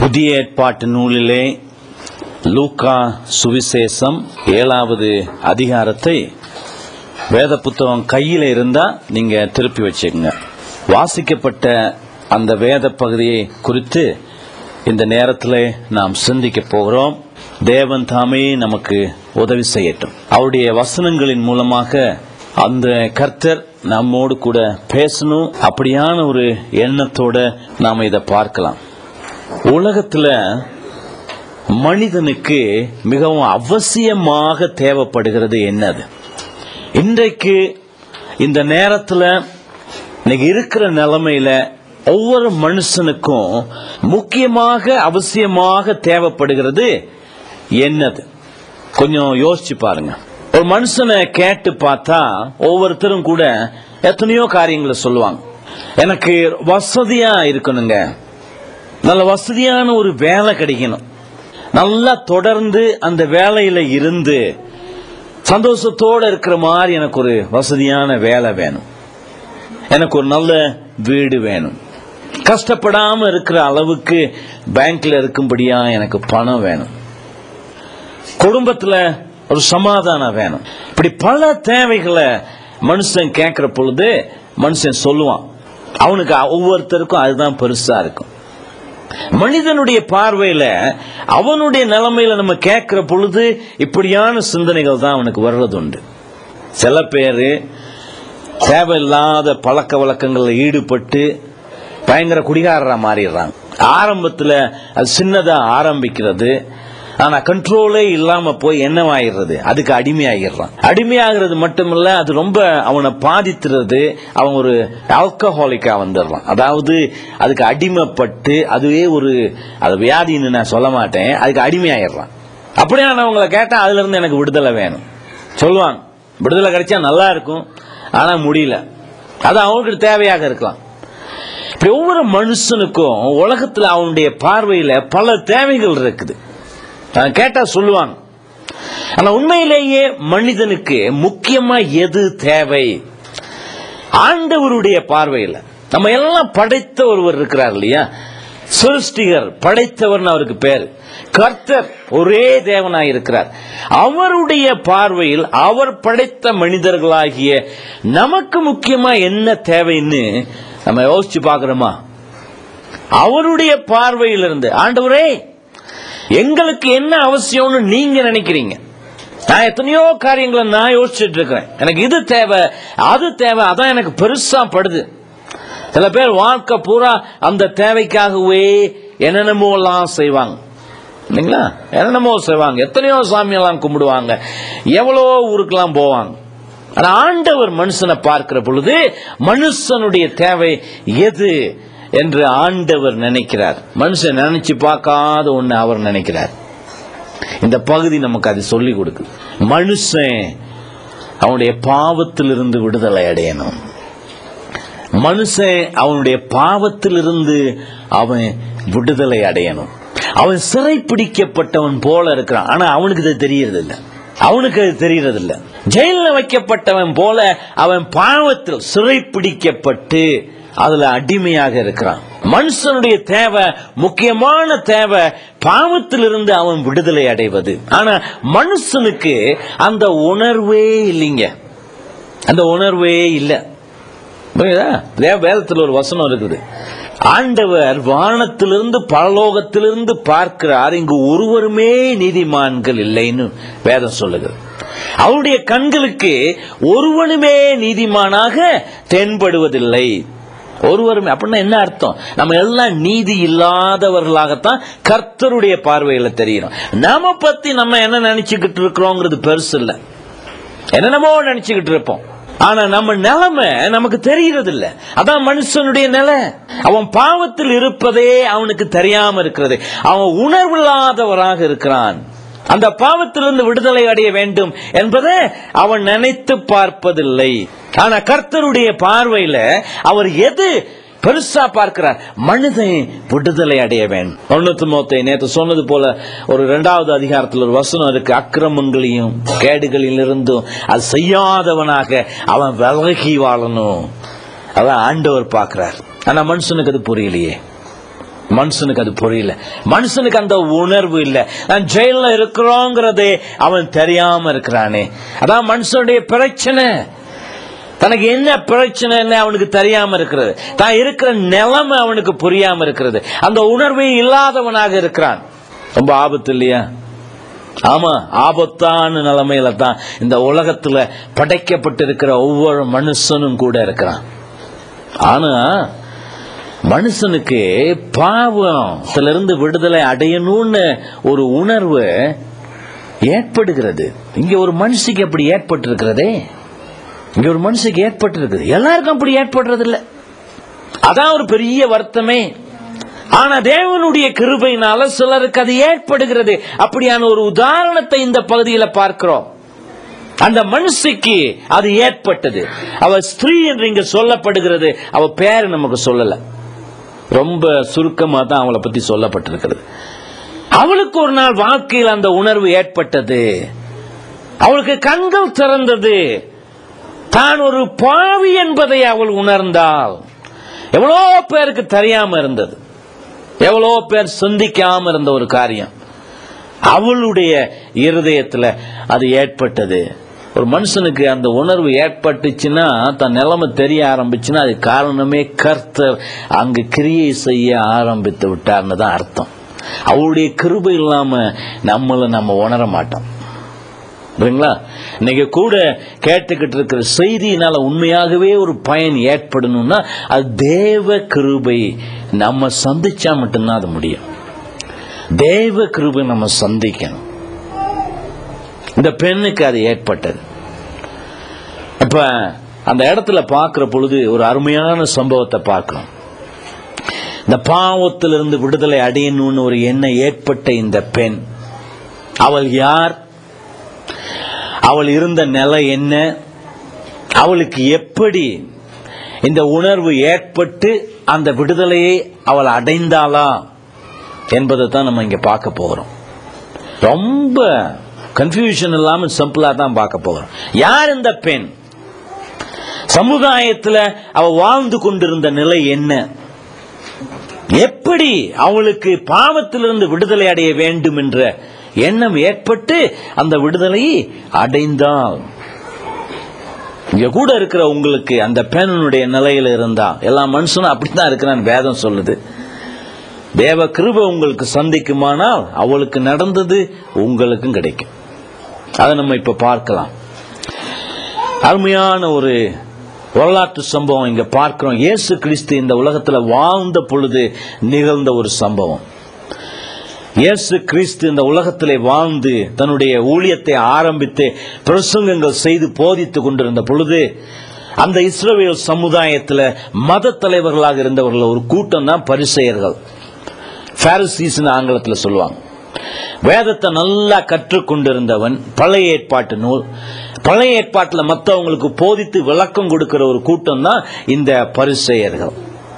புதிய ஏற்பாட்டு நூலிலே லூக்கா சுவிசேஷம் ஏழாவது அதிகாரத்தை வேத புத்தகம் கையில் இருந்தா நீங்க திருப்பி வச்சுக்கோங்க வாசிக்கப்பட்ட அந்த வேத பகுதியை குறித்து இந்த நேரத்தில் நாம் சிந்திக்க போகிறோம் தேவன் தாமே நமக்கு உதவி செய்யட்டும் அவருடைய வசனங்களின் மூலமாக அந்த கர்த்தர் நம்மோடு கூட பேசணும் அப்படியான ஒரு எண்ணத்தோட நாம் இதை பார்க்கலாம் உலகத்துல மனிதனுக்கு மிகவும் அவசியமாக தேவைப்படுகிறது என்னது இன்றைக்கு இந்த நேரத்தில் இன்னைக்கு இருக்கிற நிலைமையில ஒவ்வொரு மனுஷனுக்கும் முக்கியமாக அவசியமாக தேவைப்படுகிறது என்னது கொஞ்சம் யோசிச்சு பாருங்க ஒரு மனுஷனை கேட்டு பார்த்தா ஒவ்வொருத்தரும் கூட எத்தனையோ காரியங்களை சொல்லுவாங்க எனக்கு வசதியா இருக்கணுங்க நல்ல வசதியான ஒரு வேலை கிடைக்கணும் நல்லா தொடர்ந்து அந்த வேலையில இருந்து சந்தோஷத்தோட இருக்கிற மாதிரி எனக்கு ஒரு வசதியான வேலை வேணும் எனக்கு ஒரு நல்ல வீடு வேணும் கஷ்டப்படாம இருக்கிற அளவுக்கு பேங்க்ல இருக்கும்படியா எனக்கு பணம் வேணும் குடும்பத்துல ஒரு சமாதானம் வேணும் இப்படி பல தேவைகளை மனுஷன் கேட்கிற பொழுது மனுஷன் சொல்லுவான் அவனுக்கு ஒவ்வொருத்தருக்கும் அதுதான் பெருசா இருக்கும் மனிதனுடைய பார்வையில அவனுடைய நிலைமையில நம்ம கேட்கிற பொழுது இப்படியான சிந்தனைகள் தான் அவனுக்கு வர்றது உண்டு சில பேர் தேவையில்லாத பழக்க வழக்கங்களில் ஈடுபட்டு பயங்கர குடிகாரரா மாறிடுறாங்க ஆரம்பத்தில் அது சின்னதா ஆரம்பிக்கிறது ஆனா கண்ட்ரோலே இல்லாம போய் என்னவாயிடுறது அதுக்கு அடிமையாகிடுறான் அடிமையாகிறது மட்டுமில்ல அது ரொம்ப அவனை பாதித்துறது அவன் ஒரு ஆல்கஹாலிக்கா வந்துடுறான் அதாவது அதுக்கு அடிமைப்பட்டு அதுவே ஒரு அது வியாதின்னு நான் சொல்ல மாட்டேன் அதுக்கு அடிமையாயிடுறான் அப்படியானவங்களை கேட்டா அதுல இருந்து எனக்கு விடுதலை வேணும் சொல்லுவாங்க விடுதலை கிடைச்சா நல்லா இருக்கும் ஆனா முடியல அது அவங்களுக்கு தேவையாக இருக்கலாம் இப்படி ஒவ்வொரு மனுஷனுக்கும் உலகத்துல அவனுடைய பார்வையில பல தேவைகள் இருக்குது கேட்டா சொல்லுவாங்க ஆனா உண்மையிலேயே மனிதனுக்கு முக்கியமா எது தேவை ஆண்டவருடைய பார்வையில் நம்ம எல்லாம் படைத்த ஒருவர் இருக்கிறார் இல்லையா சிருஷ்டிகர் படைத்தவர் அவருக்கு பேர் கர்த்தர் ஒரே தேவனாய் இருக்கிறார் அவருடைய பார்வையில் அவர் படைத்த மனிதர்களாகிய நமக்கு முக்கியமா என்ன தேவைன்னு நம்ம யோசிச்சு பார்க்கிறோமா அவருடைய பார்வையிலிருந்து ஆண்டவரே எங்களுக்கு என்ன அவசியம்னு நீங்க நினைக்கிறீங்க நான் எத்தனையோ காரியங்களை நான் யோசிச்சுட்டு இருக்கிறேன் எனக்கு இது தேவை அது தேவை அதான் எனக்கு பெருசா படுது சில பேர் வாழ்க்கை பூரா அந்த தேவைக்காகவே என்னென்னமோ எல்லாம் செய்வாங்க இல்லைங்களா என்னென்னமோ செய்வாங்க எத்தனையோ சாமியெல்லாம் கும்பிடுவாங்க எவ்வளோ ஊருக்கெல்லாம் போவாங்க ஆனா ஆண்டவர் மனுஷனை பார்க்கிற பொழுது மனுஷனுடைய தேவை எது என்று ஆண்டவர் நினைக்கிறார் மனுஷன் நினைச்சு பார்க்காத ஒண்ணு அவர் நினைக்கிறார் இந்த பகுதி நமக்கு அது சொல்லி கொடுக்குது மனுஷன் அவனுடைய பாவத்திலிருந்து விடுதலை அடையணும் மனுஷன் அவனுடைய பாவத்திலிருந்து அவன் விடுதலை அடையணும் அவன் சிறை பிடிக்கப்பட்டவன் போல இருக்கிறான் ஆனா அவனுக்கு இது தெரியறது இல்லை அவனுக்கு அது தெரியறது இல்லை ஜெயில வைக்கப்பட்டவன் போல அவன் பாவத்தில் சிறை பிடிக்கப்பட்டு அதுல அடிமையாக இருக்கிறான் மனுஷனுடைய தேவை முக்கியமான தேவை பாவத்திலிருந்து அவன் விடுதலை அடைவது ஆனா மனுஷனுக்கு அந்த உணர்வே இல்லைங்க அந்த உணர்வே இல்லை வேதத்தில் ஒரு வசனம் இருக்குது ஆண்டவர் வானத்திலிருந்து பரலோகத்திலிருந்து பார்க்கிறார் இங்கு ஒருவருமே நீதிமான்கள் இல்லைன்னு வேதம் சொல்லுகிறது அவருடைய கண்களுக்கு ஒருவனுமே நீதிமானாக தென்படுவதில்லை ஒருவருமே அப்படின்னா என்ன அர்த்தம் நம்ம எல்லாம் நீதி இல்லாதவர்களாகத்தான் கர்த்தருடைய பார்வையில தெரியும் நாம பத்தி நம்ம என்ன நினைச்சுக்கிட்டு இருக்கிறோங்கிறது பெருசு இல்லை என்னென்னமோ நினைச்சுக்கிட்டு இருப்போம் ஆனா நம்ம நிலைமை நமக்கு தெரியறது இல்ல அதான் மனுஷனுடைய நிலை அவன் பாவத்தில் இருப்பதே அவனுக்கு தெரியாம இருக்கிறது அவன் உணர்வில்லாதவராக இருக்கிறான் அந்த பாவத்திலிருந்து விடுதலை அடைய வேண்டும் என்பதை அவன் நினைத்து பார்ப்பதில்லை ஆனா கர்த்தருடைய பார்வையில அவர் எது பெருசா பார்க்கிறார் மனிதன் விடுதலை அடைய வேண்டும் தொண்ணூத்தி மூத்தை நேற்று சொன்னது போல ஒரு இரண்டாவது அதிகாரத்தில் ஒரு வசனம் இருக்கு அக்கிரமங்களையும் கேடுகளில் இருந்தும் அது செய்யாதவனாக அவன் விலகி வாழணும் அதான் ஆண்டவர் பார்க்கிறார் ஆனா மனுஷனுக்கு அது புரியலையே மனுஷனுக்கு அது புரியல மனுஷனுக்கு அந்த உணர்வு இல்ல நான் ஜெயில இருக்கிறோங்கிறதே அவன் தெரியாம இருக்கிறானே அதான் மனுஷனுடைய பிரச்சனை தனக்கு என்ன பிரச்சனைன்னு அவனுக்கு தெரியாம இருக்கிறது தான் இருக்கிற நிலைமை அவனுக்கு புரியாம இருக்கிறது அந்த உணர்வே இல்லாதவனாக இருக்கிறான் ரொம்ப ஆபத்து இல்லையா ஆமா ஆபத்தான நிலைமையில தான் இந்த உலகத்துல படைக்கப்பட்டிருக்கிற ஒவ்வொரு மனுஷனும் கூட இருக்கிறான் ஆனா மனுஷனுக்கு பாவத்துல இருந்து விடுதலை அடையணும்னு ஒரு உணர்வு ஏற்படுகிறது இங்க ஒரு மனுஷிக்கு அப்படி ஏற்பட்டிருக்கிறதே இங்க ஒரு மனுஷனுக்கு ஏற்பட்டிருக்குது எல்லாருக்கும் அப்படி ஏற்படுறது இல்ல அதான் ஒரு பெரிய வருத்தமே ஆனா தேவனுடைய கிருபையினால சிலருக்கு அது ஏற்படுகிறது அப்படியான ஒரு உதாரணத்தை இந்த பகுதியில பார்க்கிறோம் அந்த மனுஷிக்கு அது ஏற்பட்டது அவ ஸ்திரீ என்று இங்க சொல்லப்படுகிறது அவ பேரு நமக்கு சொல்லல ரொம்ப சுருக்கமா தான் அவளை பத்தி சொல்லப்பட்டிருக்கிறது அவளுக்கு ஒரு நாள் வாழ்க்கையில் அந்த உணர்வு ஏற்பட்டது அவளுக்கு கண்கள் திறந்தது தான் ஒரு பாவி என்பதை அவள் உணர்ந்தாள் எவ்வளோ பேருக்கு தெரியாம இருந்தது எவ்வளோ பேர் சிந்திக்காம இருந்த ஒரு காரியம் அவளுடைய இருதயத்துல அது ஏற்பட்டது ஒரு மனுஷனுக்கு அந்த உணர்வு ஏற்பட்டுச்சுன்னா தன் நிலைமை தெரிய ஆரம்பிச்சுன்னா அது காரணமே கர்த்தர் அங்கு கிரியை செய்ய ஆரம்பித்து விட்டார்னு தான் அர்த்தம் அவளுடைய கிருபை இல்லாம நம்மள நம்ம உணர மாட்டோம் புரியுங்களா இன்னைக்கு கூட கேட்டுக்கிட்டு இருக்கிற செய்தியினால உண்மையாகவே ஒரு பயன் ஏற்படணும்னா அது தேவ கிருபை நம்ம சந்திச்சா மட்டும்தான் அது முடியும் தேவ கிருபை நம்ம சந்திக்கணும் இந்த பெண்ணுக்கு அது ஏற்பட்டது அப்ப அந்த இடத்துல பார்க்கிற பொழுது ஒரு அருமையான சம்பவத்தை பார்க்கணும் இந்த பாவத்திலிருந்து விடுதலை அடையணும்னு ஒரு எண்ணம் ஏற்பட்ட இந்த பெண் அவள் யார் அவள் இருந்த நிலை என்ன அவளுக்கு எப்படி இந்த உணர்வு ஏற்பட்டு அந்த விடுதலையை அவள் அடைந்தாளா என்பதை தான் நம்ம இங்க பார்க்க போகிறோம் ரொம்ப கன்ஃபியூஷன் இல்லாம சிம்பிளா தான் பார்க்க போகிறோம் யார் இந்த பெண் சமுதாயத்துல அவ வாழ்ந்து கொண்டிருந்த நிலை என்ன எப்படி அவளுக்கு பாவத்திலிருந்து விடுதலை அடைய வேண்டும் என்ற எண்ணம் ஏற்பட்டு அந்த விடுதலையை அடைந்தால் இங்க கூட இருக்கிற உங்களுக்கு அந்த பெண்ணுடைய நிலையில இருந்தா எல்லா மனுஷனும் அப்படித்தான் இருக்கிறான் வேதம் சொல்லுது தேவ கிருபை உங்களுக்கு சந்திக்குமானால் அவளுக்கு நடந்தது உங்களுக்கும் கிடைக்கும் அதை நம்ம இப்ப பார்க்கலாம் அருமையான ஒரு வரலாற்று சம்பவம் இங்க பார்க்கிறோம் இயேசு கிறிஸ்து இந்த உலகத்துல வாழ்ந்த பொழுது நிகழ்ந்த ஒரு சம்பவம் இயேசு கிறிஸ்து இந்த உலகத்திலே வாழ்ந்து தன்னுடைய ஊழியத்தை ஆரம்பித்து பிரசங்கங்கள் செய்து போதித்துக் கொண்டிருந்த பொழுது அந்த இஸ்ரவேல் சமுதாயத்தில் மத தலைவர்களாக இருந்தவர்கள் ஒரு கூட்டம் தான் பரிசெயர்கள் பாரிசீஸ்னு ஆங்கிலத்தில் சொல்லுவாங்க வேதத்தை நல்லா கற்றுக்கொண்டிருந்தவன் பழைய ஏற்பாட்டு நூல் பழைய ஏற்பாட்டில் மற்றவங்களுக்கு போதித்து விளக்கம் கொடுக்கிற ஒரு கூட்டம் தான் இந்த பரிசெயர்கள்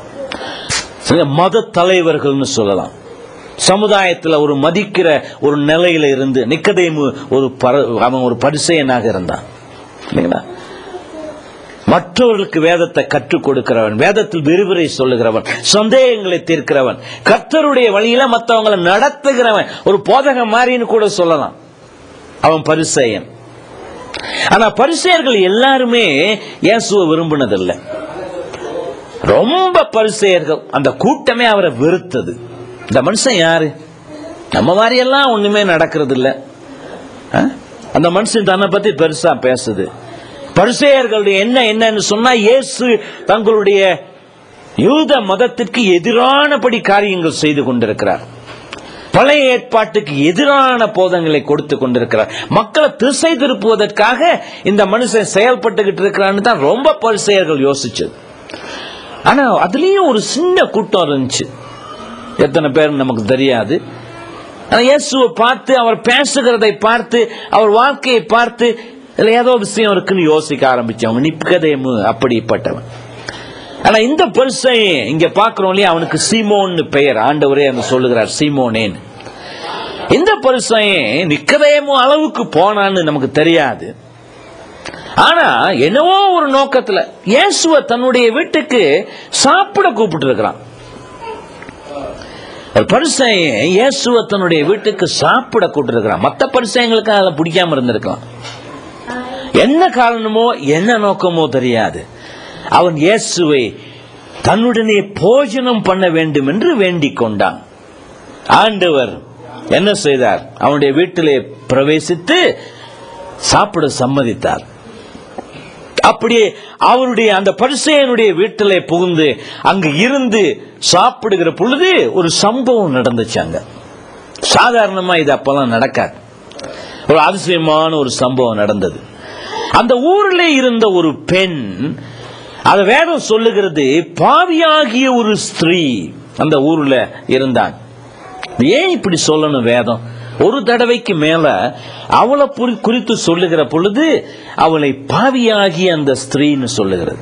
மத தலைவர்கள்னு சொல்லலாம் சமுதாயத்தில் ஒரு மதிக்கிற ஒரு நிலையில இருந்து நிக்கதேமு ஒரு பர- அவன் ஒரு பரிசெயனாக இருந்தான் இல்லைங்களா மற்றவர்களுக்கு வேதத்தை கற்றுக் கொடுக்கிறவன் வேதத்தில் விரிவுரை சொல்லுகிறவன் சந்தேகங்களை தீர்க்கிறவன் கர்த்தருடைய வழியில மற்றவங்களை நடத்துகிறவன் ஒரு போதக மாதிரின்னு கூட சொல்லலாம் அவன் பரிசெயன் ஆனா பரிசெயர்கள் எல்லாருமே இயேசுவை விரும்பினதில்லை ரொம்ப பரிசெயர்கள் அந்த கூட்டமே அவரை வெறுத்தது இந்த மனுஷன் யாரு நம்ம மாதிரி எல்லாம் ஒண்ணுமே நடக்கிறது இல்ல ஆ? அந்த மனுஷன் தன்னை பத்தி பெருசா பேசுது பரிசேயர்களுடைய என்ன என்னன்னு சொன்னா இயேசு தங்களுடைய யூத மதத்திற்கு எதிரானபடி காரியங்கள் செய்து கொண்டிருக்கிறார் பழைய ஏற்பாட்டுக்கு எதிரான போதங்களை கொடுத்து கொண்டிருக்கிறார் மக்களை திசை திருப்புவதற்காக இந்த மனுஷன் செயல்பட்டுக்கிட்டு இருக்கிறான்னு தான் ரொம்ப பரிசெயர்கள் யோசிச்சது ஆனா அதுலயும் ஒரு சின்ன கூட்டம் இருந்துச்சு எத்தனை பேர் நமக்கு தெரியாது ஆனா இயேசுவை பார்த்து அவர் பேசுகிறதை பார்த்து அவர் வாழ்க்கையை பார்த்து இதுல ஏதோ விஷயம் இருக்குன்னு யோசிக்க ஆரம்பிச்சவங்க நிப்கதேமு அப்படிப்பட்டவன் ஆனா இந்த பெருசை இங்க பாக்குறோம் இல்லையா அவனுக்கு சீமோன்னு பெயர் ஆண்டவரே அங்க சொல்லுகிறார் சீமோனேன்னு இந்த பரிசையே நிக்கதேமு அளவுக்கு போனான்னு நமக்கு தெரியாது ஆனா என்னவோ ஒரு நோக்கத்துல இயேசுவ தன்னுடைய வீட்டுக்கு சாப்பிட கூப்பிட்டு இருக்கிறான் ஒரு பரிசையன் இயேசுவ தன்னுடைய வீட்டுக்கு சாப்பிட கூட்டிருக்கிறான் மற்ற பரிசையங்களுக்கு அதில் பிடிக்காம இருந்திருக்கலாம் என்ன காரணமோ என்ன நோக்கமோ தெரியாது அவன் இயேசுவை தன்னுடனே போஜனம் பண்ண வேண்டும் என்று வேண்டிக் கொண்டான் ஆண்டவர் என்ன செய்தார் அவனுடைய வீட்டிலே பிரவேசித்து சாப்பிட சம்மதித்தார் அப்படியே அவருடைய அந்த பரிசையனுடைய வீட்டிலே புகுந்து அங்கு இருந்து சாப்பிடுகிற பொழுது ஒரு சம்பவம் நடந்துச்சு அங்க சாதாரணமா இது அப்பெல்லாம் நடக்காது ஒரு அதிசயமான ஒரு சம்பவம் நடந்தது அந்த ஊர்ல இருந்த ஒரு பெண் அது வேதம் சொல்லுகிறது பாவியாகிய ஒரு ஸ்திரீ அந்த ஊர்ல இருந்தான் ஏன் இப்படி சொல்லணும் வேதம் ஒரு தடவைக்கு மேல அவளை புரி- குறித்து சொல்லுகிற பொழுது அவளை பாவியாகிய அந்த ஸ்திரீன்னு சொல்லுகிறது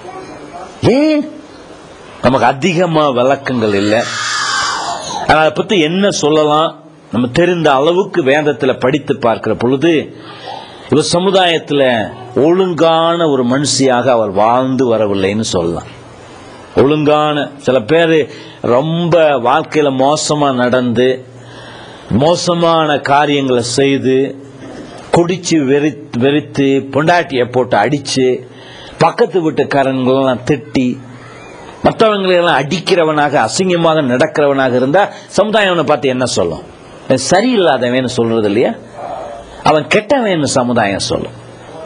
ஏன் நமக்கு அதிகமா விளக்கங்கள் இல்லை ஆனா அதை பத்தி என்ன சொல்லலாம் நம்ம தெரிந்த அளவுக்கு வேதத்துல படித்து பார்க்கிற பொழுது இவ சமுதாயத்துல ஒழுங்கான ஒரு மனுஷியாக அவள் வாழ்ந்து வரவில்லைன்னு சொல்லலாம் ஒழுங்கான சில பேர் ரொம்ப வாழ்க்கையில மோசமா நடந்து மோசமான காரியங்களை செய்து குடிச்சு வெறி வெறித்து பொண்டாட்டியை போட்டு அடிச்சு பக்கத்து வீட்டுக்காரங்களெல்லாம் திட்டி மற்றவங்களெல்லாம் அடிக்கிறவனாக அசிங்கமாக நடக்கிறவனாக இருந்தா சமுதாயம் அவனை பார்த்து என்ன சொல்லும் அவன் சரியில்லாதவன் சொல்றது இல்லையா அவன் கெட்டவன் சமுதாயம் சொல்லும்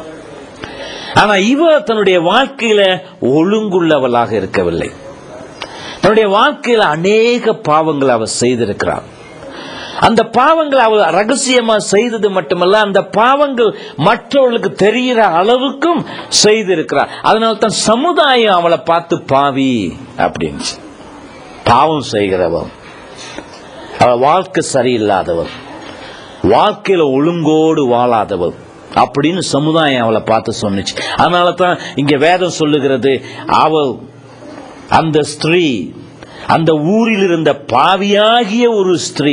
ஆனா இவ தன்னுடைய வாழ்க்கையில ஒழுங்குள்ளவளாக இருக்கவில்லை தன்னுடைய வாழ்க்கையில அநேக பாவங்களை அவ செய்திருக்கிறாள் அந்த பாவங்கள் அவள் ரகசியமா செய்தது மட்டுமல்ல அந்த பாவங்கள் மற்றவர்களுக்கு தெரிகிற அளவுக்கும் செய்திருக்கிறார் அதனால தான் சமுதாயம் அவளை பார்த்து பாவி அப்படின்னு பாவம் செய்கிறவன் அவள் வாழ்க்கை சரியில்லாதவள் வாழ்க்கையில ஒழுங்கோடு வாழாதவள் அப்படின்னு சமுதாயம் அவளை பார்த்து சொன்னுச்சு அதனால தான் இங்க வேதம் சொல்லுகிறது அவள் அந்த ஸ்திரீ அந்த ஊரில் இருந்த பாவியாகிய ஒரு ஸ்திரீ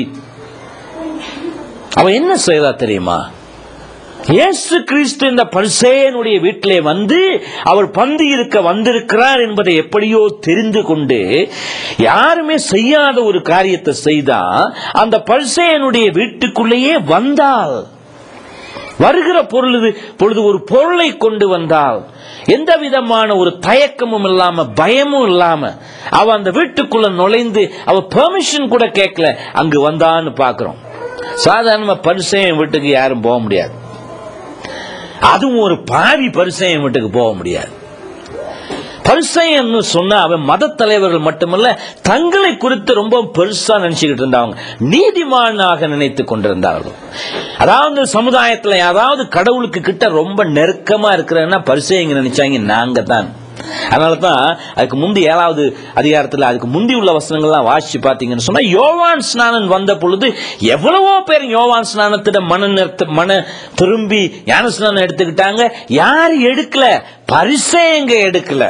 அவ என்ன செய்தா தெரியுமா இயேசு கிறிஸ்து இந்த பரிசேயனுடைய வீட்டிலே வந்து அவர் பந்தி இருக்க வந்திருக்கிறார் என்பதை எப்படியோ தெரிந்து கொண்டு யாருமே செய்யாத ஒரு காரியத்தை செய்தா அந்த பரிசேயனுடைய வீட்டுக்குள்ளேயே வந்தாள் வருகிற பொழுது பொழுது ஒரு பொருளை கொண்டு வந்தால் எந்த விதமான ஒரு தயக்கமும் இல்லாம பயமும் இல்லாம அவ அந்த வீட்டுக்குள்ள நுழைந்து அவ பெர்மிஷன் கூட கேட்கல அங்கு வந்தான்னு பாக்குறோம் சாதாரண பரிசையன் வீட்டுக்கு யாரும் போக முடியாது அதுவும் ஒரு பாவி பரிசையன் வீட்டுக்கு போக முடியாது பரிசையன்னு சொன்னா அவன் மத தலைவர்கள் மட்டுமல்ல தங்களை குறித்து ரொம்ப பெருசா நினைச்சுக்கிட்டு இருந்தாங்க நீதிமானாக நினைத்து கொண்டிருந்தார்கள் அதாவது சமுதாயத்துல யாராவது கடவுளுக்கு கிட்ட ரொம்ப நெருக்கமா இருக்கிறன்னா பரிசையங்க நினைச்சாங்க நாங்க தான் அதனால தான் அதுக்கு முந்தி ஏழாவது அதிகாரத்தில் அதுக்கு முந்தி உள்ள வசனங்கள்லாம் வாசிச்சு பார்த்தீங்கன்னு சொன்னா யோவான் ஸ்நானன் வந்த பொழுது எவ்வளவோ பேர் யோவான் ஸ்நானத்திட மன நிறுத்த மன திரும்பி ஞான ஸ்நானம் எடுத்துக்கிட்டாங்க யார் எடுக்கல பரிசேங்க எடுக்கல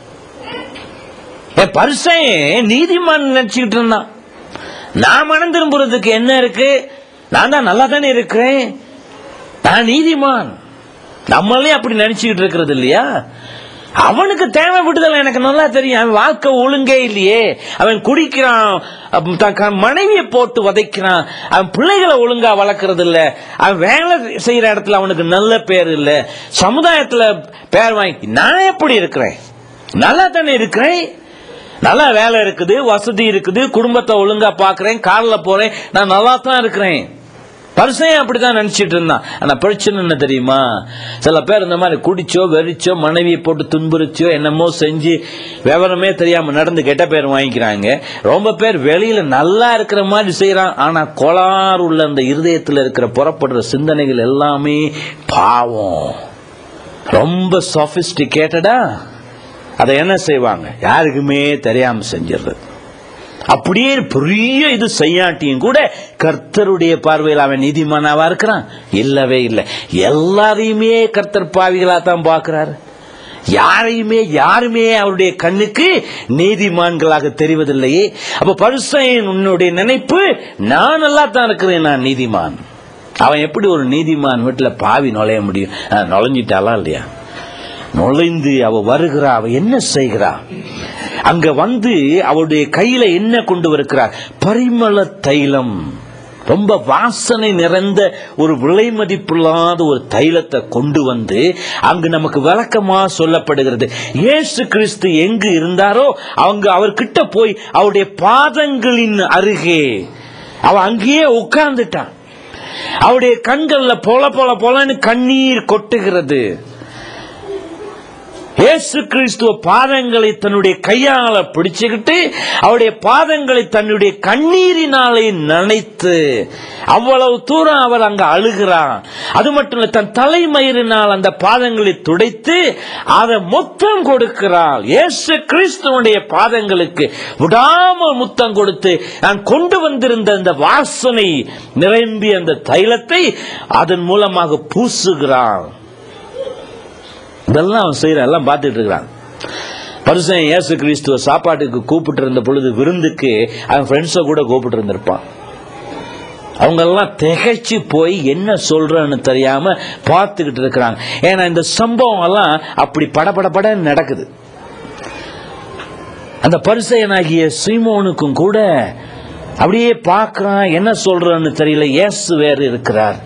என் பரிசையன் நீதிமான் நினைச்சுக்கிட்டு இருந்தான் நான் மனம் திரும்புறதுக்கு என்ன இருக்கு நான் தான் நல்லா தானே இருக்கிறேன் நான் நீதிமான் நம்மளே அப்படி நினைச்சுக்கிட்டு இருக்கிறது இல்லையா அவனுக்கு தேவை விடுதலை எனக்கு நல்லா தெரியும் அவன் வாழ்க்கை ஒழுங்கே இல்லையே அவன் குடிக்கிறான் அப்ப தன் க- மனைவியை போட்டு வதைக்கிறான் அவன் பிள்ளைகளை ஒழுங்கா வளர்க்கறது இல்ல அவன் வேலை செய்யற இடத்துல அவனுக்கு நல்ல பேர் இல்ல சமுதாயத்துல பேர் வாங்கி நான் எப்படி இருக்கிறேன் நல்லா தானே இருக்கிறேன் நல்ல வேலை இருக்குது வசதி இருக்குது குடும்பத்தை ஒழுங்கா பாக்குறேன் கார்ல போறேன் நான் நல்லா தான் இருக்கிறேன் பரிசையும் அப்படிதான் நினைச்சிட்டு இருந்தான் ஆனா பிரச்சனை என்ன தெரியுமா சில பேர் இந்த மாதிரி குடிச்சோ வெறிச்சோ மனைவியை போட்டு துன்புறுச்சோ என்னமோ செஞ்சு விவரமே தெரியாம நடந்து கெட்ட பேர் வாங்கிக்கிறாங்க ரொம்ப பேர் வெளியில நல்லா இருக்கிற மாதிரி செய்யறான் ஆனா கோளாறு உள்ள அந்த இருதயத்துல இருக்கிற புறப்படுற சிந்தனைகள் எல்லாமே பாவம் ரொம்ப சொபிஸ்டிகேட்டடா அதை என்ன செய்வாங்க யாருக்குமே தெரியாம செஞ்சிடுறது அப்படியே பெரிய இது செய்யாட்டியும் கூட கர்த்தருடைய பார்வையில் அவன் நீதிமானாவா இருக்கிறான் இல்லவே இல்லை எல்லாரையுமே கர்த்தர் பாவிகளா தான் பார்க்கிறாரு யாரையுமே யாருமே அவருடைய கண்ணுக்கு நீதிமான்களாக தெரிவதில்லையே அப்ப பரிசையன் உன்னுடைய நினைப்பு நான் நல்லா தான் இருக்கிறேன் நான் நீதிமான் அவன் எப்படி ஒரு நீதிமான் வீட்டுல பாவி நுழைய முடியும் அஹ், நுழைஞ்சிட்டாளா இல்லையா நுழைந்து அவ வருகிறா அவ என்ன செய்கிறா அங்க வந்து அவருடைய கையில என்ன கொண்டு வருகிறார் பரிமள தைலம் ரொம்ப வாசனை நிறைந்த ஒரு விலை மதிப்பில்லாத ஒரு தைலத்தை கொண்டு வந்து அங்கு நமக்கு விளக்கமா சொல்லப்படுகிறது இயேசு கிறிஸ்து எங்கு இருந்தாரோ அவங்க அவர்கிட்ட போய் அவருடைய பாதங்களின் அருகே அவன் அங்கேயே உட்கார்ந்துட்டான் அவருடைய கண்கள்ல பொல பொல பொலன்னு கண்ணீர் கொட்டுகிறது இயேசு கிறிஸ்துவ பாதங்களை தன்னுடைய கையால பிடிச்சுக்கிட்டு அவருடைய பாதங்களை தன்னுடைய கண்ணீரினாலே நனைத்து அவ்வளவு தூரம் அவர் அங்க அழுகிறார் அது மட்டும் இல்ல தன் தலைமயிரினால் அந்த பாதங்களை துடைத்து அதை முத்தம் கொடுக்கிறாள் இயேசு கிறிஸ்துவனுடைய பாதங்களுக்கு விடாமல் முத்தம் கொடுத்து நான் கொண்டு வந்திருந்த அந்த வாசனை நிரம்பி அந்த தைலத்தை அதன் மூலமாக பூசுகிறான் இதெல்லாம் அவன் செய்யறான் எல்லாம் பார்த்துட்டு இருக்கிறான் பரிசன் இயேசு கிறிஸ்துவ சாப்பாட்டுக்கு கூப்பிட்டு இருந்த பொழுது விருந்துக்கு அவன் ஃப்ரெண்ட்ஸை கூட கூப்பிட்டு இருந்திருப்பான் அவங்க எல்லாம் திகைச்சு போய் என்ன சொல்றன்னு தெரியாம பார்த்துக்கிட்டு இருக்கிறாங்க ஏன்னா இந்த சம்பவம் எல்லாம் அப்படி படபடபட நடக்குது அந்த பரிசையனாகிய சீமோனுக்கும் கூட அப்படியே பார்க்கறான் என்ன சொல்றான்னு தெரியல இயேசு வேறு இருக்கிறார்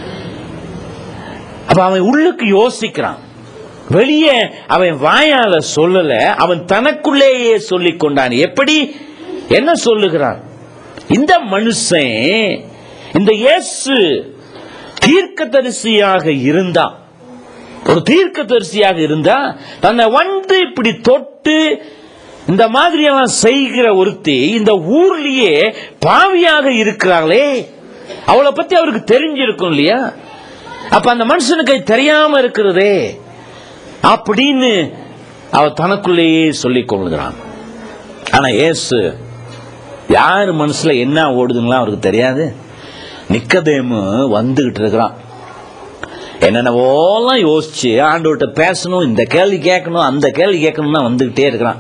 அப்ப அவன் உள்ளுக்கு யோசிக்கிறான் வெளியே அவன் வாயால சொல்லல அவன் தனக்குள்ளேயே சொல்லிக் கொண்டான் எப்படி என்ன சொல்லுகிறான் இந்த மனுஷன் இந்த இயேசு தீர்க்கதரிசியாக இருந்தான் ஒரு தீர்க்கதரிசியாக இருந்தா தன்னை வந்து இப்படி தொட்டு இந்த மாதிரி எல்லாம் செய்கிற ஒருத்தி இந்த ஊர்லயே பாவியாக இருக்கிறாங்களே அவளை பத்தி அவருக்கு தெரிஞ்சிருக்கும் இல்லையா அப்ப அந்த மனுஷனுக்கு அது தெரியாம இருக்கிறதே அப்படின்னு அவ தனக்குள்ளேயே சொல்லிக் கொள்கிறான் ஆனா இயேசு யார் மனசுல என்ன ஓடுதுங்களா அவருக்கு தெரியாது நிக்கதேமு வந்துகிட்டு இருக்கிறான் என்னென்னவோலாம் யோசிச்சு ஆண்டவர்கிட்ட பேசணும் இந்த கேள்வி கேட்கணும் அந்த கேள்வி கேட்கணும்னா வந்துகிட்டே இருக்கிறான்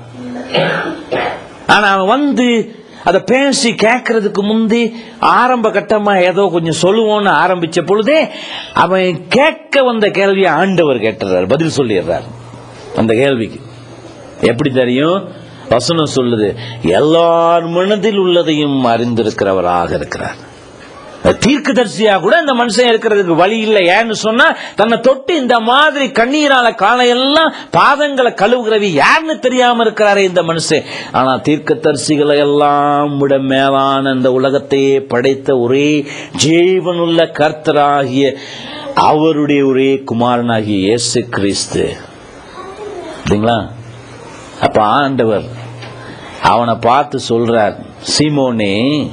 ஆனா அவன் வந்து அதை பேசி கேட்கறதுக்கு முந்தி ஆரம்ப கட்டமா ஏதோ கொஞ்சம் சொல்லுவோம்னு ஆரம்பிச்ச பொழுதே அவன் கேட்க வந்த கேள்வியை ஆண்டவர் கேட்டுறாரு பதில் சொல்லிடுறார் அந்த கேள்விக்கு எப்படி தெரியும் வசனம் சொல்லுது எல்லார் மனதில் உள்ளதையும் அறிந்திருக்கிறவராக இருக்கிறார் தீர்க்கதரிசியா கூட இந்த மனுஷன் இருக்கிறதுக்கு வழி இல்லை ஏன்னு சொன்னா தன்னை தொட்டு இந்த மாதிரி கண்ணீரால காலையெல்லாம் பாதங்களை கழுவுகிறவி யாருன்னு தெரியாம இருக்கிறாரே இந்த மனுஷன் ஆனா தீர்க்கதரிசிகளை எல்லாம் விட மேலான இந்த உலகத்தையே படைத்த ஒரே ஜீவனுள்ள கர்த்தராகிய அவருடைய ஒரே குமாரனாகிய இயேசு கிறிஸ்து இல்லைங்களா அப்ப ஆண்டவர் அவனை பார்த்து சொல்றார் சீமோனே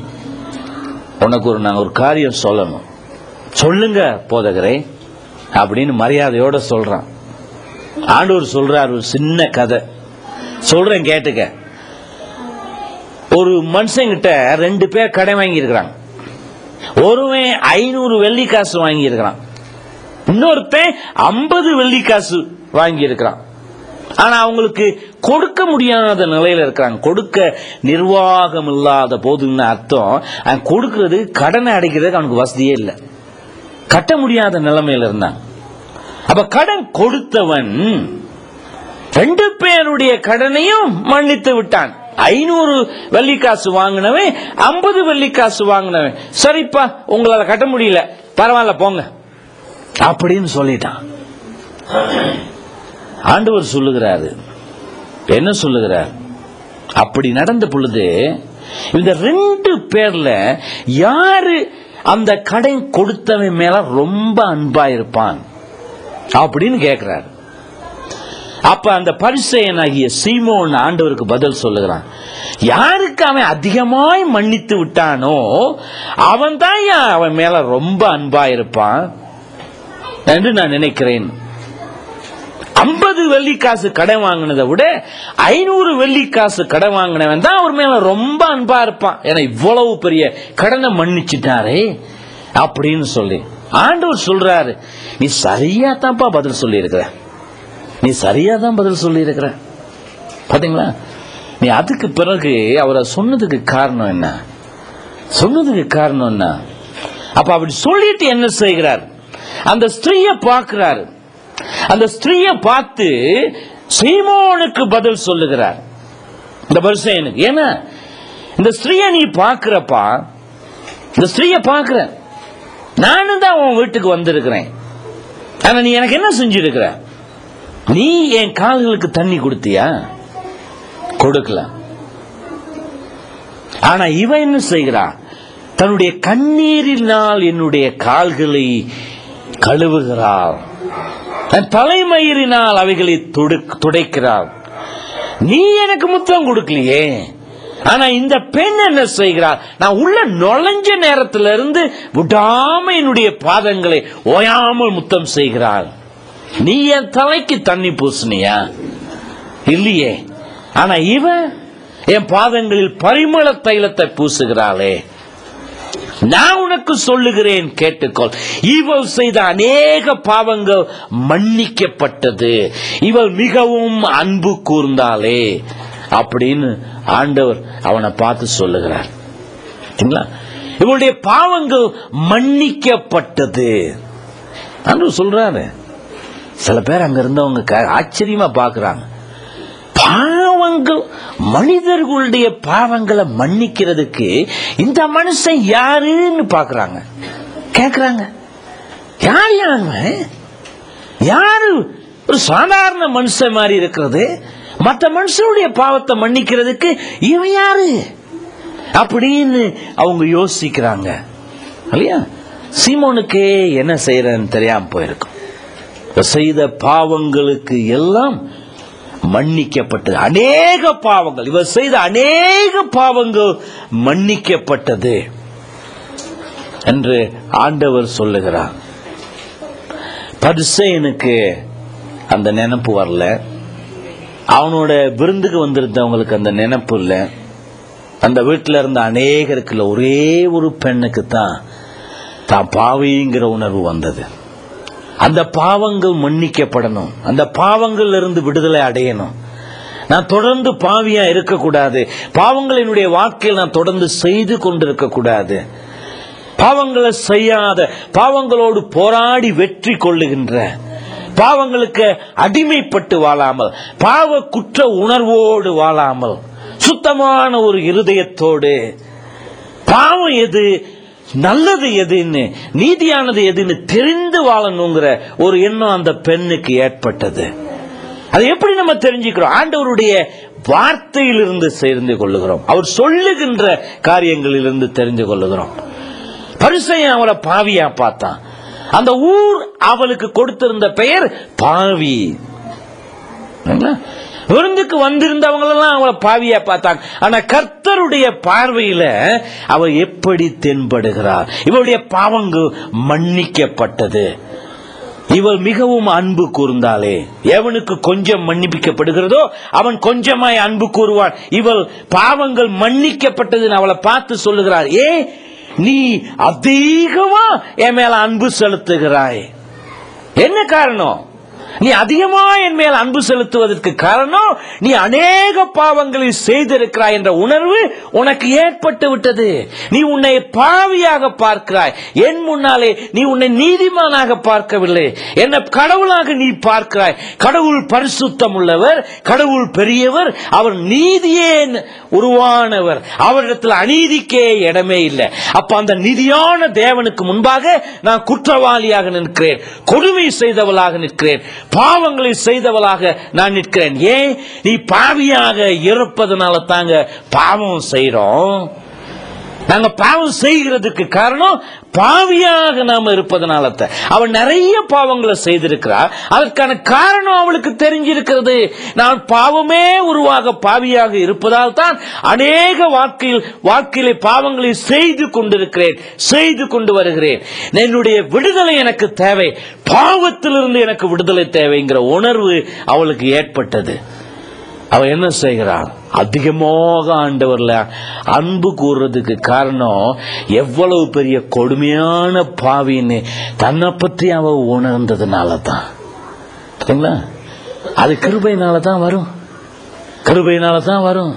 உனக்கு ஒரு நான் ஒரு காரியம் சொல்லணும் சொல்லுங்க போதகரே அப்படின்னு மரியாதையோட சொல்றான் ஆண்டவர் சொல்றார் ஒரு சின்ன கதை சொல்றேன் கேட்டுக்க ஒரு மனுஷங்கிட்ட ரெண்டு பேர் கடை வாங்கியிருக்கிறாங்க ஒருவன் ஐநூறு வெள்ளி காசு வாங்கியிருக்கிறான் இன்னொருத்தன் ஐம்பது வெள்ளி காசு வாங்கியிருக்கிறான் ஆனா அவங்களுக்கு கொடுக்க முடியாத நிலையில இருக்கிறாங்க கொடுக்க நிர்வாகம் இல்லாத போதுன்னு அர்த்தம் அவன் கொடுக்கிறது கடனை அடைக்கிறதுக்கு அவனுக்கு வசதியே இல்லை கட்ட முடியாத நிலைமையில இருந்தான் அப்ப கடன் கொடுத்தவன் ரெண்டு பேருடைய கடனையும் மன்னித்து விட்டான் ஐநூறு வெள்ளிக்காசு வாங்கினவன் ஐம்பது வெள்ளிக்காசு வாங்கினவன் சரிப்பா உங்களால கட்ட முடியல பரவாயில்ல போங்க அப்படின்னு சொல்லிட்டான் ஆண்டவர் சொல்லுகிறாரு என்ன சொல்லுகிறார் அப்படி நடந்த பொழுது இந்த ரெண்டு பேர்ல யாரு அந்த கடன் கொடுத்தவன் மேல ரொம்ப அன்பா இருப்பான் அப்படின்னு கேட்கிறார் அப்ப அந்த பரிசெயனாகிய சீமோன் ஆண்டவருக்கு பதில் சொல்லுகிறான் யாருக்கு அவன் அதிகமாய் மன்னித்து விட்டானோ அவன் தான் அவன் மேல ரொம்ப அன்பா இருப்பான் என்று நான் நினைக்கிறேன் ஐம்பது வெள்ளிக்காசு கடன் வாங்கினதை விட ஐநூறு வெள்ளிக்காசு கடன் வாங்கினவன் தான் அவர் மேல ரொம்ப அன்பா இருப்பான் ஏன்னா இவ்வளவு பெரிய கடனை மன்னிச்சிட்டாரே அப்படின்னு சொல்லி ஆண்டவர் சொல்றாரு நீ சரியா தான்ப்பா பதில் சொல்லி இருக்கிற நீ சரியா தான் பதில் சொல்லி இருக்கிற பாத்தீங்களா நீ அதுக்கு பிறகு அவரை சொன்னதுக்கு காரணம் என்ன சொன்னதுக்கு காரணம் என்ன அப்ப அப்படி சொல்லிட்டு என்ன செய்கிறார் அந்த ஸ்திரீய பார்க்கிறாரு அந்த ஸ்திரீய பார்த்து சீமோனுக்கு பதில் சொல்லுகிறார் இந்த வருஷம் எனக்கு ஏன்னா இந்த ஸ்திரீயை நீ பார்க்கிறப்பா இந்த ஸ்திரீயை பார்க்கிற நானும் தான் உன் வீட்டுக்கு வந்திருக்கிறேன் ஆனா நீ எனக்கு என்ன செஞ்சிருக்கிற நீ என் கால்களுக்கு தண்ணி கொடுத்தியா கொடுக்கல ஆனா இவன் என்ன செய்கிறான் தன்னுடைய கண்ணீரினால் என்னுடைய கால்களை கழுவுகிறாள் தன் தலைமயிரினால் அவைகளை துடு- துடைக்கிறாள் நீ எனக்கு முத்தம் கொடுக்கலையே ஆனா இந்த பெண் என்ன செய்கிறாள் நான் உள்ள நுழைஞ்ச நேரத்துல இருந்து விடாம என்னுடைய பாதங்களை ஓயாமல் முத்தம் செய்கிறாள் நீ என் தலைக்கு தண்ணி பூசினியா இல்லையே ஆனா இவன் என் பாதங்களில் பரிமள தைலத்தை பூசுகிறாளே நான் உனக்கு சொல்லுகிறேன் கேட்டுக்கொள் இவள் செய்த அநேக பாவங்கள் மன்னிக்கப்பட்டது இவள் மிகவும் அன்பு கூர்ந்தாளே அப்படின்னு ஆண்டவர் அவனை பார்த்து சொல்லுகிறார் சரிங்களா? இவளுடைய பாவங்கள் மன்னிக்கப்பட்டது ஆண்டவர் சொல்றாரு சில பேர் அங்க இருந்தவங்க க- ஆச்சரியமா பாக்குறாங்க பாவங்கள் மனிதர்களுடைய பாவங்களை மன்னிக்கிறதுக்கு இந்த மனுஷன் யாருன்னு பாக்குறாங்க கேக்குறாங்க யார் யாருங்க யாரு ஒரு சாதாரண மனுஷன் மாதிரி இருக்கிறது மற்ற மனுஷனுடைய பாவத்தை மன்னிக்கிறதுக்கு இவன் யாரு அப்படின்னு அவங்க யோசிக்கிறாங்க இல்லையா சீமோனுக்கே என்ன செய்யறன்னு தெரியாம போயிருக்கும் இவர் செய்த பாவங்களுக்கு எல்லாம் மன்னிக்கப்பட்டது அநேக பாவங்கள் இவர் செய்த அநேக பாவங்கள் மன்னிக்கப்பட்டது என்று ஆண்டவர் சொல்லுகிறார் பரிசேயனுக்கு அந்த நினைப்பு வரல அவனோட விருந்துக்கு வந்திருந்தவங்களுக்கு அந்த நினைப்பு இல்லை அந்த வீட்டில் இருந்த அநேகருக்கு இல்ல, ஒரே ஒரு பெண்ணுக்கு தான் தான் பாவிங்கிற உணர்வு வந்தது அந்த பாவங்கள் மன்னிக்கப்படணும் அந்த பாவங்கள்ல இருந்து விடுதலை அடையணும் நான் தொடர்ந்து பாவியா இருக்கக்கூடாது பாவங்கள் என்னுடைய வாழ்க்கையில் நான் தொடர்ந்து செய்து கொண்டிருக்க கூடாது பாவங்களை செய்யாத பாவங்களோடு போராடி வெற்றி கொள்ளுகின்ற பாவங்களுக்கு அடிமைப்பட்டு வாழாமல் பாவ குற்ற உணர்வோடு வாழாமல் சுத்தமான ஒரு இருதயத்தோடு பாவம் எது நல்லது எதுன்னு நீதியானது எதுன்னு தெரிந்து வாழணுங்கிற ஒரு எண்ணம் அந்த பெண்ணுக்கு ஏற்பட்டது அது எப்படி நம்ம தெரிஞ்சுக்கிறோம் ஆண்டவருடைய வார்த்தையிலிருந்து தெரிந்து கொள்ளுகிறோம் அவர் சொல்லுகின்ற காரியங்களிலிருந்து தெரிந்து கொள்ளுகிறோம் பரிசையன் அவளை பாவியா பார்த்தான் அந்த ஊர் அவளுக்கு கொடுத்திருந்த பெயர் பாவி சரிங்களா? விருந்துக்கு வந்திருந்தவங்க எல்லாம் அவளை பாவியா பார்த்தாங்க ஆனா கர்த்தருடைய பார்வையில அவ எப்படி தென்படுகிறார் இவளுடைய பாவங்கள் மன்னிக்கப்பட்டது இவள் மிகவும் அன்பு கூர்ந்தாளே எவனுக்கு கொஞ்சம் மன்னிப்பிக்கப்படுகிறதோ அவன் கொஞ்சமாய் அன்பு கூறுவான் இவள் பாவங்கள் மன்னிக்கப்பட்டதுன்னு அவளை பார்த்து சொல்லுகிறார் ஏ நீ அதிகமா என் மேல அன்பு செலுத்துகிறாய் என்ன காரணம் நீ அதிகமா என் மேல் அன்பு செலுத்துவதற்கு காரணம் நீ அநேக பாவங்களை செய்திருக்கிறாய் என்ற உணர்வு உனக்கு ஏற்பட்டு விட்டது நீ உன்னை பாவியாக பார்க்கிறாய் என் முன்னாலே நீ உன்னை நீதிமானாக பார்க்கவில்லை என்ன கடவுளாக நீ பார்க்கிறாய் கடவுள் பரிசுத்தம் உள்ளவர் கடவுள் பெரியவர் அவர் நீதியே உருவானவர் அவரிடத்தில் அநீதிக்கே இடமே இல்லை அப்ப அந்த நீதியான தேவனுக்கு முன்பாக நான் குற்றவாளியாக நிற்கிறேன் கொடுமை செய்தவளாக நிற்கிறேன் பாவங்களை செய்தவளாக நான் நிற்கிறேன் ஏன் நீ பாவியாக இருப்பதனால தாங்க பாவம் செய்றோம் நாங்க பாவம் செய்கிறதுக்கு காரணம் பாவியாக நாம இருப்பதனால தான். அவள் நிறைய பாவங்களை செய்திருக்கிறார் அதற்கான காரணம் அவளுக்கு தெரிஞ்சிருக்கிறது நான் பாவமே உருவாக பாவியாக இருப்பதால் தான் அநேக வாழ்க்கையில் வாழ்க்கையிலே பாவங்களை செய்து கொண்டிருக்கிறேன் செய்து கொண்டு வருகிறேன் என்னுடைய விடுதலை எனக்கு தேவை பாவத்திலிருந்து எனக்கு விடுதலை தேவைங்கிற உணர்வு அவளுக்கு ஏற்பட்டது அவ என்ன செய்கிறாள் அதிகமாக ஆண்டவர்ல அன்பு கூறுறதுக்கு காரணம் எவ்வளவு பெரிய கொடுமையான பாவின்னு தன்னை பற்றி அவ உணர்ந்ததுனால தான் சரிங்களா அது கிருபையினால தான் வரும் கிருபையினால தான் வரும்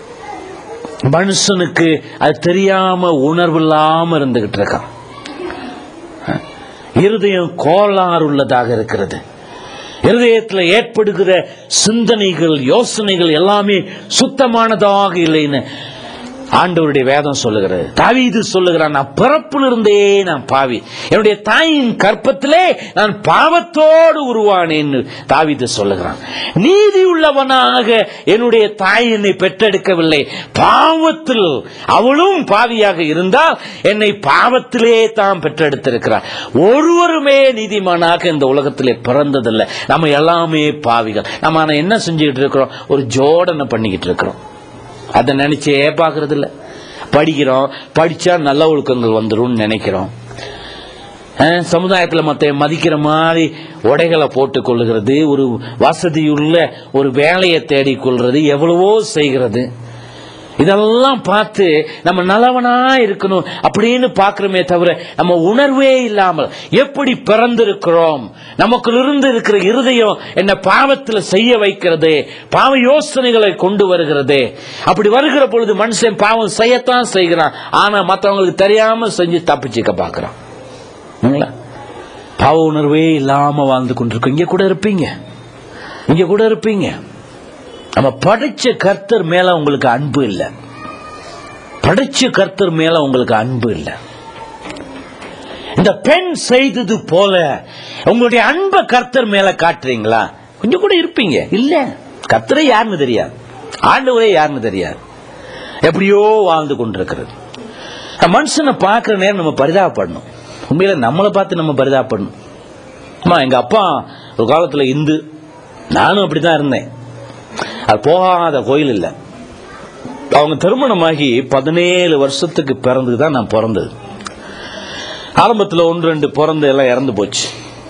மனுஷனுக்கு அது தெரியாம உணர்வு இல்லாம இருந்துகிட்டு இருக்கான் இருதயம் கோளாறு உள்ளதாக இருக்கிறது இருதயத்துல ஏற்படுகிற சிந்தனைகள் யோசனைகள் எல்லாமே சுத்தமானதாக இல்லைன்னு ஆண்டவருடைய வேதம் சொல்லுகிறது தாவீது சொல்லுகிறான் நான் பிறப்பிலிருந்தே நான் பாவி என்னுடைய தாயின் கற்பத்திலே நான் பாவத்தோடு உருவானேன்னு தாவீது சொல்லுகிறான் நீதி உள்ளவனாக என்னுடைய தாய் என்னை பெற்றெடுக்கவில்லை பாவத்தில் அவளும் பாவியாக இருந்தால் என்னை பாவத்திலே தான் பெற்றெடுத்திருக்கிறார் ஒருவருமே நீதிமானாக இந்த உலகத்திலே பிறந்ததில்லை நம்ம எல்லாமே பாவிகள் நம்ம ஆனா என்ன செஞ்சுக்கிட்டு இருக்கிறோம் ஒரு ஜோடனை பண்ணிக்கிட்டு இருக்கிறோம் அதை நினைச்சே பார்க்கறது இல்ல படிக்கிறோம் படிச்சா நல்ல ஒழுக்கங்கள் வந்துரும்னு நினைக்கிறோம் அஹ், சமுதாயத்துல மத்த மதிக்கிற மாதிரி உடைகளை போட்டுக் கொள்ளுகிறது ஒரு வசதியுள்ள ஒரு வேலையை தேடிக் கொள்றது எவ்வளவோ செய்கிறது இதெல்லாம் பார்த்து நம்ம நல்லவனா இருக்கணும் அப்படின்னு பார்க்கிறோமே தவிர நம்ம உணர்வே இல்லாமல் எப்படி பிறந்திருக்கிறோம் நமக்குள்ளிருந்து இருக்கிற இருதயம் என்ன பாவத்தில் செய்ய வைக்கிறது பாவ யோசனைகளை கொண்டு வருகிறது அப்படி வருகிற பொழுது மனுஷன் பாவம் செய்யத்தான் செய்கிறான் ஆனா மற்றவங்களுக்கு தெரியாம செஞ்சு தப்பிச்சுக்க பார்க்கறான் இல்லைங்களா? பாவ உணர்வே இல்லாம வாழ்ந்து கொண்டிருக்கோம் இங்க கூட இருப்பீங்க இங்க கூட இருப்பீங்க நம்ம படைச்ச கர்த்தர் மேல உங்களுக்கு அன்பு இல்லை படைச்ச கர்த்தர் மேல உங்களுக்கு அன்பு இல்லை இந்த பெண் செய்தது போல உங்களுடைய அன்பை கர்த்தர் மேல காட்டுறீங்களா கொஞ்சம் கூட இருப்பீங்க இல்ல கர்த்தரே யாருன்னு தெரியாது ஆண்டவரே யாருன்னு தெரியாது எப்படியோ வாழ்ந்து கொண்டிருக்கிறது மனுஷனை பார்க்குற நேரம் நம்ம பரிதாபப்படணும் உண்மையில நம்மளை பார்த்து நம்ம பரிதாபப்படணும் அம்மா எங்க அப்பா ஒரு காலத்துல இந்து நானும் அப்படிதான் இருந்தேன் அது போகாத கோயில் இல்லை அவங்க திருமணமாகி பதினேழு வருஷத்துக்கு பிறந்து தான் நான் பிறந்தது ஆரம்பத்தில் ஒன்று ரெண்டு பிறந்து எல்லாம் இறந்து போச்சு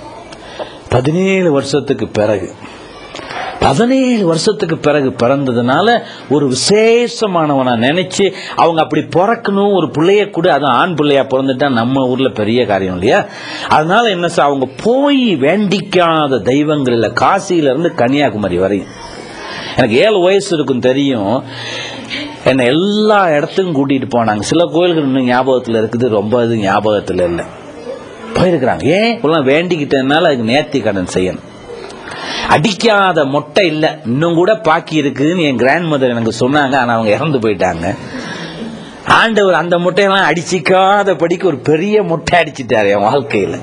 பதினேழு வருஷத்துக்கு பிறகு பதினேழு வருஷத்துக்கு பிறகு பிறந்ததுனால ஒரு விசேஷமானவனா நினைச்சு அவங்க அப்படி பிறக்கணும் ஒரு பிள்ளைய கூட அதுவும் ஆண் பிள்ளையா பிறந்துட்டா நம்ம ஊர்ல பெரிய காரியம் இல்லையா அதனால என்ன சார் அவங்க போய் வேண்டிக்காத தெய்வங்கள் இல்லை காசியில இருந்து கன்னியாகுமரி வரையும் எனக்கு ஏழு வயசு இருக்கும் தெரியும் என்னை எல்லா இடத்துக்கும் கூட்டிட்டு போனாங்க சில கோயில்கள் இன்னும் ஞாபகத்தில் இருக்குது ரொம்ப இது ஞாபகத்தில் இல்லை போயிருக்கிறாங்க ஏன் இப்பெல்லாம் வேண்டிக்கிட்டதுனால அதுக்கு நேர்த்தி கடன் செய்யணும் அடிக்காத மொட்டை இல்லை இன்னும் கூட பாக்கி இருக்குதுன்னு என் கிராண்ட் மதர் எனக்கு சொன்னாங்க ஆனால் அவங்க இறந்து போயிட்டாங்க ஆண்டவர் அந்த முட்டையெல்லாம் அடிச்சிக்காத படிக்க ஒரு பெரிய முட்டை அடிச்சிட்டாரு என் வாழ்க்கையில்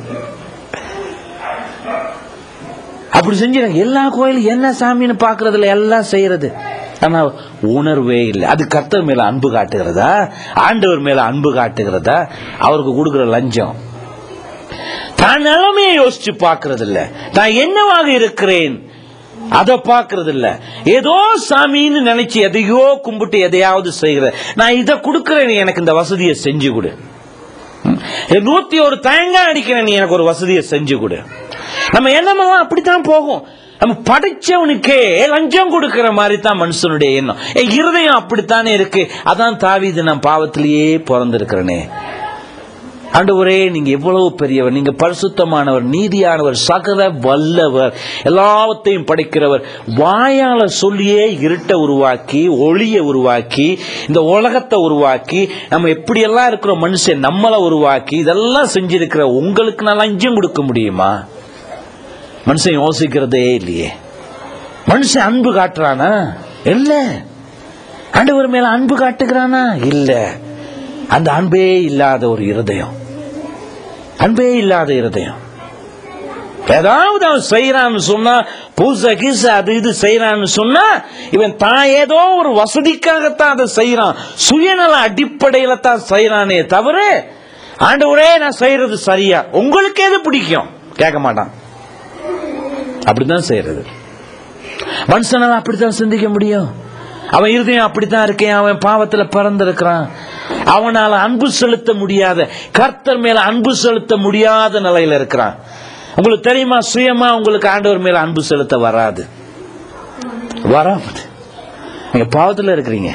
அப்படி செஞ்சிருங்க எல்லா கோயிலும் என்ன சாமின்னு பாக்குறதுல எல்லாம் செய்யறது ஆனா உணர்வே இல்லை அது கர்த்தர் மேல அன்பு காட்டுகிறதா ஆண்டவர் மேல அன்பு காட்டுகிறதா அவருக்கு கொடுக்கிற லஞ்சம் தான் நிலைமையை யோசிச்சு பார்க்கறது இல்ல நான் என்னவாக இருக்கிறேன் அதை பார்க்கறது இல்ல ஏதோ சாமின்னு நினைச்சு எதையோ கும்பிட்டு எதையாவது செய்கிற நான் இதை கொடுக்கிறேன் நீ எனக்கு இந்த வசதியை செஞ்சு கொடு ம். நூத்தி ஒரு தேங்காய் அடிக்கிறேன் நீ எனக்கு ஒரு வசதியை செஞ்சு கொடு நம்ம எண்ணமெல்லாம் அப்படித்தான் போகும் நம்ம படைச்சவனுக்கே லஞ்சம் கொடுக்கிற மாதிரி தான் மனுஷனுடைய எண்ணம் என் இருதயம் அப்படித்தானே இருக்கு அதான் தாவீது நான் பாவத்திலேயே பிறந்திருக்கிறேனே ஆண்டவரே நீங்க எவ்வளவு பெரியவர் நீங்க பரிசுத்தமானவர் நீதியானவர் சகல வல்லவர் எல்லாவற்றையும் படைக்கிறவர் வாயால சொல்லியே இருட்டை உருவாக்கி ஒளியை உருவாக்கி இந்த உலகத்தை உருவாக்கி நம்ம எப்படியெல்லாம் இருக்கிற மனுஷன் நம்மளை உருவாக்கி இதெல்லாம் செஞ்சிருக்கிற உங்களுக்கு நான் லஞ்சம் கொடுக்க முடியுமா மனுஷன் யோசிக்கிறதே இல்லையே மனுஷன் அன்பு காட்டுறானா இல்ல ஆண்டவர் மேல அன்பு காட்டுகிறானா இல்ல அந்த அன்பே இல்லாத ஒரு இருதயம் அன்பே இல்லாத இருதயம் ஏதாவது அவன் செய்யறான்னு சொன்னா பூசை கீச அது இது செய்யறான்னு சொன்னா இவன் தான் ஏதோ ஒரு வசதிக்காகத்தான் அதை செய்யறான் சுயநல அடிப்படையில தான் செய்யறானே தவிர ஆண்டவரே நான் செய்யறது சரியா உங்களுக்கு எது பிடிக்கும் கேட்க மாட்டான் அப்படித்தான் செய்யறது மனுஷனால அப்படித்தான் சிந்திக்க முடியும் அவன் இருதயம் அப்படித்தான் இருக்கேன் அவன் பாவத்துல பிறந்திருக்கிறான் அவனால அன்பு செலுத்த முடியாத கர்த்தர் மேல அன்பு செலுத்த முடியாத நிலையில இருக்கிறான் உங்களுக்கு தெரியுமா சுயமா உங்களுக்கு ஆண்டவர் மேல அன்பு செலுத்த வராது வராது நீங்க பாவத்துல இருக்கிறீங்க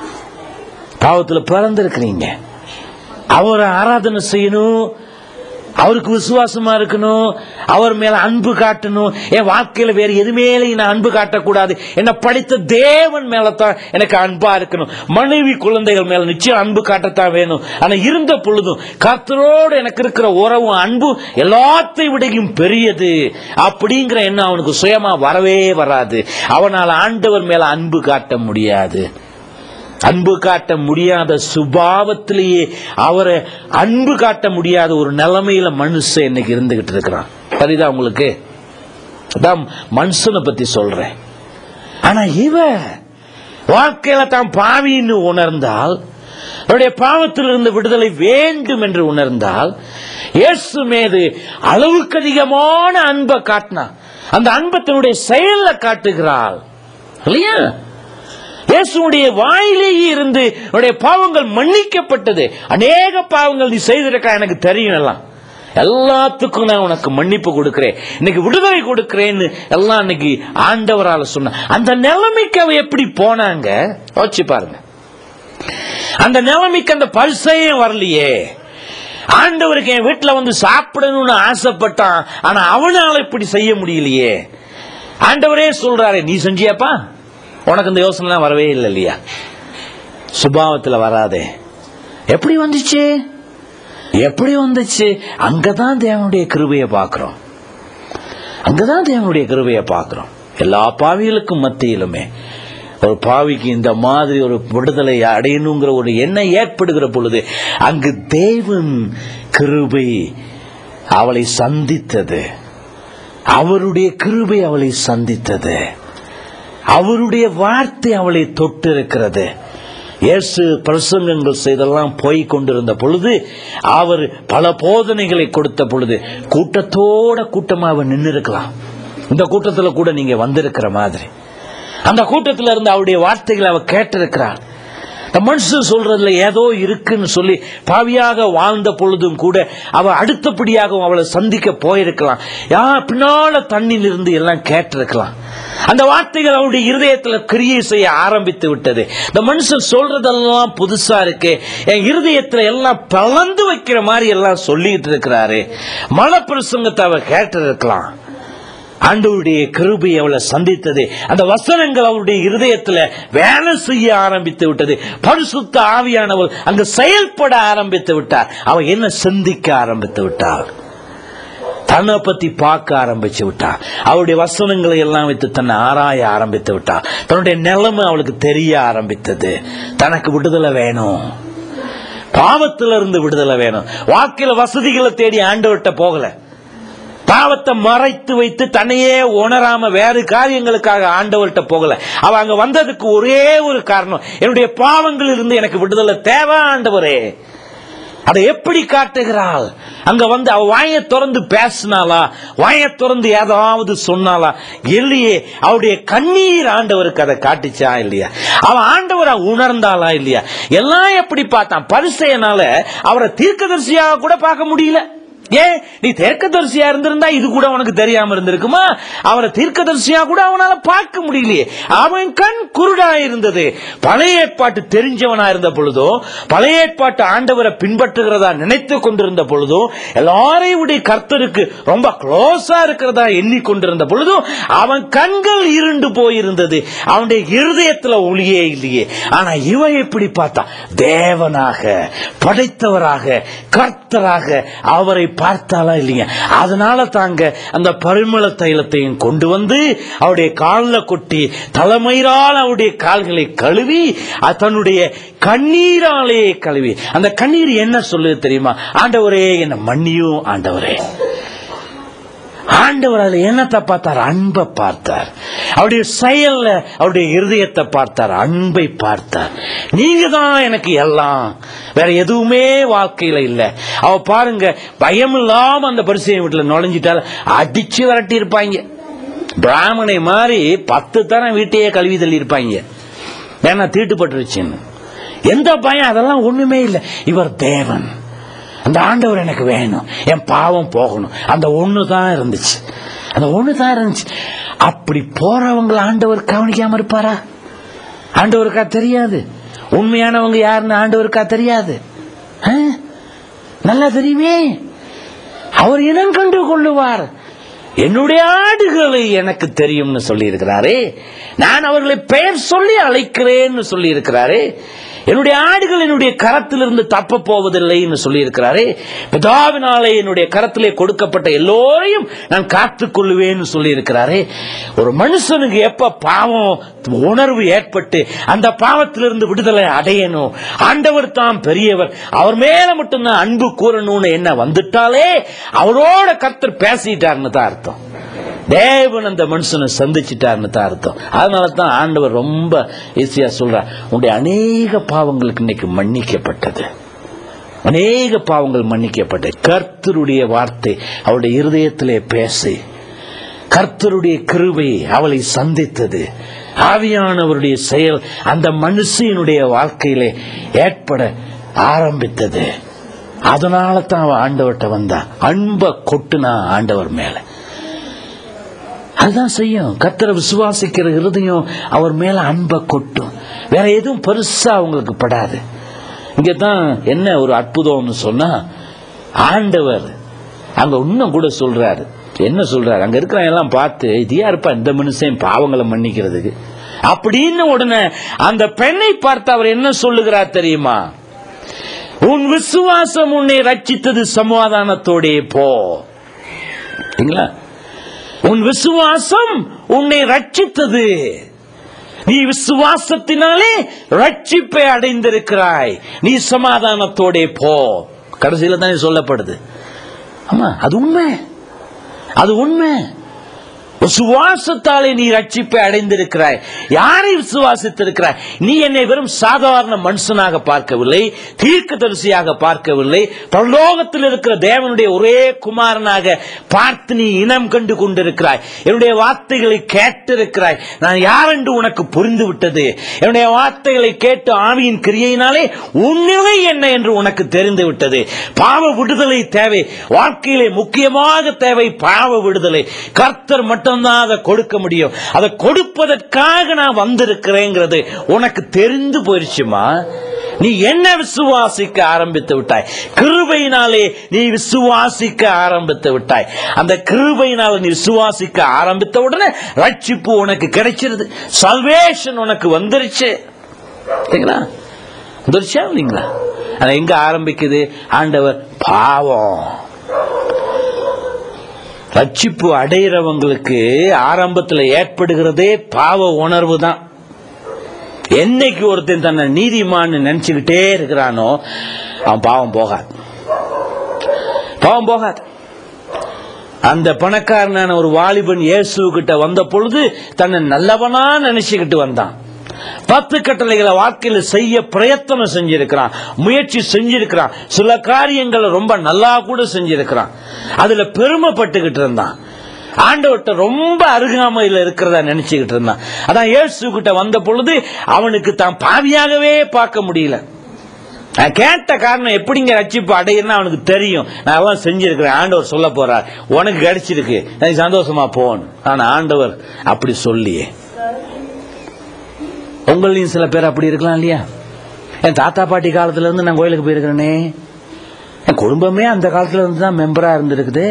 பாவத்துல பிறந்திருக்கிறீங்க அவரை ஆராதனை செய்யணும் அவருக்கு விசுவாசமா இருக்கணும் அவர் மேல அன்பு காட்டணும் என் வாழ்க்கையில வேற எது மேலேயும் நான் அன்பு காட்டக்கூடாது என்ன படித்த தேவன் மேலதான் எனக்கு அன்பா இருக்கணும் மனைவி குழந்தைகள் மேல நிச்சயம் அன்பு காட்டத்தான் வேணும் ஆனா இருந்த பொழுதும் கர்த்தரோடு எனக்கு இருக்கிற உறவும் அன்பும் எல்லாத்தையும் விடையும் பெரியது அப்படிங்கிற எண்ணம் அவனுக்கு சுயமா வரவே வராது அவனால் ஆண்டவர் மேல அன்பு காட்ட முடியாது அன்பு காட்ட முடியாத சுபாவத்திலேயே அவரை அன்பு காட்ட முடியாத ஒரு நிலைமையில மனுஷன் இன்னைக்கு இருந்துகிட்டு இருக்கிறான் சரிதா உங்களுக்கு அதான் மனுஷனை பத்தி சொல்றேன் ஆனா இவ வாழ்க்கையில தான் பாவின்னு உணர்ந்தால் அவருடைய பாவத்திலிருந்து விடுதலை வேண்டும் என்று உணர்ந்தால் இயேசு மீது அளவுக்கு அதிகமான அன்பை காட்டினா அந்த அன்பை தன்னுடைய செயல்ல காட்டுகிறாள் இல்லையா இயேசுடைய வாயிலேயே இருந்து உன்னுடைய பாவங்கள் மன்னிக்கப்பட்டது அநேக பாவங்கள் நீ செய்திருக்க எனக்கு தெரியும் எல்லாம் எல்லாத்துக்கும் நான் உனக்கு மன்னிப்பு கொடுக்கிறேன் இன்னைக்கு விடுதலை கொடுக்கிறேன்னு எல்லாம் இன்னைக்கு ஆண்டவரால சொன்ன அந்த நிலைமைக்கு அவ எப்படி போனாங்க யோசிச்சு பாருங்க அந்த நிலைமைக்கு அந்த பரிசையே வரலையே ஆண்டவருக்கு என் வீட்டுல வந்து சாப்பிடணும்னு ஆசைப்பட்டான் ஆனா அவனால இப்படி செய்ய முடியலையே ஆண்டவரே சொல்றாரு நீ செஞ்சியாப்பா உனக்கு இந்த யோசனை வரவே இல்லை இல்லையா சுபாவத்தில் வராதே எப்படி வந்துச்சு எப்படி வந்துச்சு அங்கதான் தேவனுடைய கிருபையை பார்க்கிறோம் அங்கதான் தேவனுடைய கிருபையை பார்க்கிறோம் எல்லா பாவிகளுக்கும் மத்தியிலுமே ஒரு பாவிக்கு இந்த மாதிரி ஒரு விடுதலை அடையணுங்கிற ஒரு எண்ணம் ஏற்படுகிற பொழுது அங்கு தேவன் கிருபை அவளை சந்தித்தது அவருடைய கிருபை அவளை சந்தித்தது அவருடைய வார்த்தை அவளை தொட்டு இருக்கிறது இயேசு பிரசங்கங்கள் செய்தெல்லாம் போய் கொண்டிருந்த பொழுது அவர் பல போதனைகளை கொடுத்த பொழுது கூட்டத்தோட கூட்டமா அவர் நின்று இருக்கலாம் இந்த கூட்டத்துல கூட நீங்க வந்திருக்கிற மாதிரி அந்த கூட்டத்துல இருந்து அவருடைய வார்த்தைகளை அவர் கேட்டிருக்கிறார் இந்த மனுஷன் சொல்றதுல ஏதோ இருக்குன்னு சொல்லி பாவியாக வாழ்ந்த பொழுதும் கூட அவ அடுத்தபடியாக அவளை சந்திக்க போயிருக்கலாம் யா பின்னால தண்ணியில் இருந்து எல்லாம் கேட்டிருக்கலாம் அந்த வார்த்தைகள் அவருடைய இருதயத்துல கிரியை செய்ய ஆரம்பித்து விட்டது இந்த மனுஷன் சொல்றதெல்லாம் புதுசா இருக்கு என் இருதயத்துல எல்லாம் பலந்து வைக்கிற மாதிரி எல்லாம் சொல்லிட்டு இருக்கிறாரு மன பிரசங்கத்தை அவ கேட்டிருக்கலாம் ஆண்டவருடைய கிருபை அவளை சந்தித்தது அந்த வசனங்கள் அவருடைய இருதயத்துல வேலை செய்ய ஆரம்பித்து விட்டது பரிசுத்த ஆவியானவள் அங்கு செயல்பட ஆரம்பித்து விட்டார் அவ என்ன சிந்திக்க ஆரம்பித்து விட்டாள் தன்னை பத்தி பார்க்க ஆரம்பிச்சு விட்டா அவருடைய வசனங்களை எல்லாம் வைத்து தன்னை ஆராய ஆரம்பித்து விட்டா தன்னுடைய நிலைமை அவளுக்கு தெரிய ஆரம்பித்தது தனக்கு விடுதலை வேணும் பாவத்திலிருந்து விடுதலை வேணும் வாழ்க்கையில வசதிகளை தேடி ஆண்டவர்கிட்ட போகல பாவத்தை மறைத்து வைத்து தன்னையே உணராம வேறு காரியங்களுக்காக ஆண்டவர்கிட்ட போகல அவ அங்க வந்ததுக்கு ஒரே ஒரு காரணம் என்னுடைய பாவங்கள் இருந்து எனக்கு விடுதலை தேவை ஆண்டவரே அதை எப்படி காட்டுகிறாள் அங்க வந்து அவ வாயை திறந்து பேசினாளா வாயை திறந்து ஏதாவது சொன்னாளா இல்லையே அவருடைய கண்ணீர் ஆண்டவருக்கு அதை காட்டுச்சா இல்லையா அவ ஆண்டவரை உணர்ந்தாளா இல்லையா எல்லாம் எப்படி பார்த்தான் பரிசையனால அவரை தீர்க்கதரிசியாக கூட பார்க்க முடியல ஏன் நீ தீர்க்கதரிசியா இருந்திருந்தா இது கூட உனக்கு தெரியாம இருந்திருக்குமா அவரை தீர்க்கதரிசியா கூட அவனால பார்க்க முடியலையே அவன் கண் குருடா இருந்தது பழைய ஏற்பாட்டு தெரிஞ்சவனா இருந்த பொழுதோ பழைய ஏற்பாட்டு ஆண்டவரை பின்பற்றுகிறதா நினைத்து கொண்டிருந்த பொழுதோ எல்லாரையும் விட கர்த்தருக்கு ரொம்ப க்ளோஸா இருக்கிறதா எண்ணிக்கொண்டிருந்த பொழுதும் அவன் கண்கள் இருண்டு போயிருந்தது அவனுடைய இருதயத்துல ஒளியே இல்லையே ஆனா இவன் எப்படி பார்த்தா தேவனாக படைத்தவராக கர்த்தராக அவரை பார்த்தாலா இல்லைங்க அதனால தாங்க அந்த பரிமள தைலத்தையும் கொண்டு வந்து அவருடைய காலில் கொட்டி தலைமயிரால் அவருடைய கால்களை கழுவி அது தன்னுடைய கண்ணீராலே கழுவி அந்த கண்ணீர் என்ன சொல்லுது தெரியுமா ஆண்டவரே என்ன மன்னியும் ஆண்டவரே ஆண்டவர் அதுல என்னத்தை பார்த்தார் அன்பை பார்த்தார் அவருடைய செயல்ல அவருடைய இருதயத்தை பார்த்தார் அன்பை பார்த்தார் நீங்க தான் எனக்கு எல்லாம் வேற எதுவுமே வாழ்க்கையில இல்ல அவ பாருங்க பயம் இல்லாம அந்த பரிசையை வீட்டுல நுழைஞ்சிட்டால அடிச்சு விரட்டி இருப்பாங்க பிராமணை மாதிரி பத்து தரம் வீட்டையே கழுவி தள்ளி இருப்பாங்க ஏன்னா தீட்டுப்பட்டுருச்சுன்னு எந்த பயம் அதெல்லாம் ஒண்ணுமே இல்லை இவர் தேவன் அந்த ஆண்டவர் எனக்கு வேணும் என் பாவம் போகணும் அந்த ஒண்ணு தான் இருந்துச்சு அந்த ஒண்ணு தான் இருந்துச்சு அப்படி போறவங்களை ஆண்டவர் கவனிக்காம இருப்பாரா ஆண்டவருக்கா தெரியாது உண்மையானவங்க யாருன்னு ஆண்டவருக்கா தெரியாது ஆ? நல்லா தெரியுமே அவர் இனம் கண்டு கொள்ளுவார் என்னுடைய ஆடுகளை எனக்கு தெரியும்னு சொல்லி இருக்கிறாரே நான் அவர்களை பெயர் சொல்லி அழைக்கிறேன்னு சொல்லி இருக்கிறாரே என்னுடைய ஆடுகள் என்னுடைய கரத்திலிருந்து தப்ப போவதில்லைன்னு சொல்லி இருக்கிறாரே பிதாவினாலே என்னுடைய கரத்திலே கொடுக்கப்பட்ட எல்லோரையும் நான் காத்துக் கொள்ளுவேன்னு சொல்லி இருக்கிறாரே ஒரு மனுஷனுக்கு எப்ப பாவம் உணர்வு ஏற்பட்டு அந்த பாவத்திலிருந்து விடுதலை அடையணும் ஆண்டவர் தான் பெரியவர் அவர் மேல மட்டும்தான் அன்பு கூறணும்னு என்ன வந்துட்டாலே அவரோட கர்த்தர் பேசிட்டார்னு தான் அர்த்தம் தேவன் அந்த மனுஷனை சந்திச்சிட்டார்னு தான் அர்த்தம் அதனால தான் ஆண்டவர் ரொம்ப ஈஸியா சொல்றார் உன்னுடைய அநேக பாவங்களுக்கு இன்னைக்கு மன்னிக்கப்பட்டது அநேக பாவங்கள் மன்னிக்கப்பட்டது கர்த்தருடைய வார்த்தை அவளுடைய இருதயத்திலே பேசி கர்த்தருடைய கிருபை அவளை சந்தித்தது ஆவியானவருடைய செயல் அந்த மனுஷனுடைய வாழ்க்கையிலே ஏற்பட ஆரம்பித்தது அதனால தான் அவன் ஆண்டவர்கிட்ட வந்தான் அன்பை கொட்டுனா ஆண்டவர் மேல அதுதான் செய்யும் கர்த்தரை விசுவாசிக்கிற இருதயம் அவர் மேல அன்பை கொட்டும் வேற எதுவும் பெருசா அவங்களுக்கு படாது இங்க தான் என்ன ஒரு அற்புதம்னு சொன்னா ஆண்டவர் அங்க இன்னும் கூட சொல்றாரு என்ன சொல்றாரு அங்க இருக்கிறவங்க எல்லாம் பார்த்து இது யாருப்பா இந்த மனுஷன் பாவங்களை மன்னிக்கிறதுக்கு அப்படின்னு உடனே அந்த பெண்ணை பார்த்து அவர் என்ன சொல்லுகிறார் தெரியுமா உன் விசுவாசம் உன்னை ரட்சித்தது சமாதானத்தோடே போ சரிங்களா? உன் விசுவாசம் உன்னை ரட்சித்தது நீ விசுவாசத்தினாலே ரட்சிப்பை அடைந்திருக்கிறாய் நீ சமாதானத்தோடே போ கடைசியில தானே சொல்லப்படுது ஆமா அது உண்மை அது உண்மை விசுவாசத்தாலே நீ ரட்சிப்பை அடைந்திருக்கிறாய் யாரை விசுவாசித்திருக்கிறாய் நீ என்னை வெறும் சாதாரண மனுஷனாக பார்க்கவில்லை தீர்க்கதரிசியாக பார்க்கவில்லை பரலோகத்தில் இருக்கிற தேவனுடைய ஒரே குமாரனாக பார்த்து நீ இனம் கண்டு கொண்டிருக்கிறாய் என்னுடைய வார்த்தைகளை கேட்டிருக்கிறாய் நான் யார் என்று உனக்கு புரிந்து விட்டது என்னுடைய வார்த்தைகளை கேட்டு ஆவியின் கிரியையினாலே உண்மை என்ன என்று உனக்கு தெரிந்து விட்டது பாவ விடுதலை தேவை வாழ்க்கையிலே முக்கியமாக தேவை பாவ விடுதலை கர்த்தர் மட்டும்தான் அதை கொடுக்க முடியும் அதை கொடுப்பதற்காக நான் வந்திருக்கிறேங்கிறது உனக்கு தெரிந்து போயிருச்சுமா நீ என்ன விசுவாசிக்க ஆரம்பித்து விட்டாய் கிருபையினாலே நீ விசுவாசிக்க ஆரம்பித்து விட்டாய் அந்த கிருபையினால நீ விசுவாசிக்க ஆரம்பித்த உடனே ரட்சிப்பு உனக்கு கிடைச்சிருது சல்வேஷன் உனக்கு வந்துருச்சு சரிங்களா வந்துருச்சா இல்லைங்களா ஆனா எங்க ஆரம்பிக்குது ஆண்டவர் பாவம் ரட்சிப்பு அடைகிறவங்களுக்கு ஆரம்பத்தில் ஏற்படுகிறதே பாவ உணர்வு தான் என்னைக்கு ஒருத்தன் தன்னை நீதிமான்னு நினைச்சுக்கிட்டே இருக்கிறானோ அவன் பாவம் போகாது பாவம் போகாது அந்த பணக்காரனான ஒரு வாலிபன் இயேசு கிட்ட வந்த பொழுது தன்னை நல்லவனா நினைச்சுக்கிட்டு வந்தான் பத்து கட்டளைகளை வாழ்க்கையில செய்ய பிரயத்தனம் செஞ்சிருக்கிறான் முயற்சி செஞ்சிருக்கிறான் சில காரியங்களை ரொம்ப நல்லா கூட செஞ்சிருக்கிறான் அதுல பெருமைப்பட்டுக்கிட்டு இருந்தான் ஆண்டவர்கிட்ட ரொம்ப அருகாமையில் இருக்கிறதா நினைச்சுக்கிட்டு இருந்தான் அதான் இயேசு கிட்ட வந்த பொழுது அவனுக்கு தான் பாவியாகவே பார்க்க முடியல நான் கேட்ட காரணம் எப்படிங்க ரட்சிப்பு அடையிறன்னு அவனுக்கு தெரியும் நான் எல்லாம் செஞ்சிருக்கிறேன் ஆண்டவர் சொல்ல போறார் உனக்கு கிடைச்சிருக்கு நீ சந்தோஷமா போகணும் ஆனா ஆண்டவர் அப்படி சொல்லியே உங்களையும் சில பேர் அப்படி இருக்கலாம் இல்லையா என் தாத்தா பாட்டி காலத்துல இருந்து நான் கோயிலுக்கு போயிருக்கிறேனே என் குடும்பமே அந்த காலத்துல இருந்து தான் மெம்பரா இருந்திருக்குது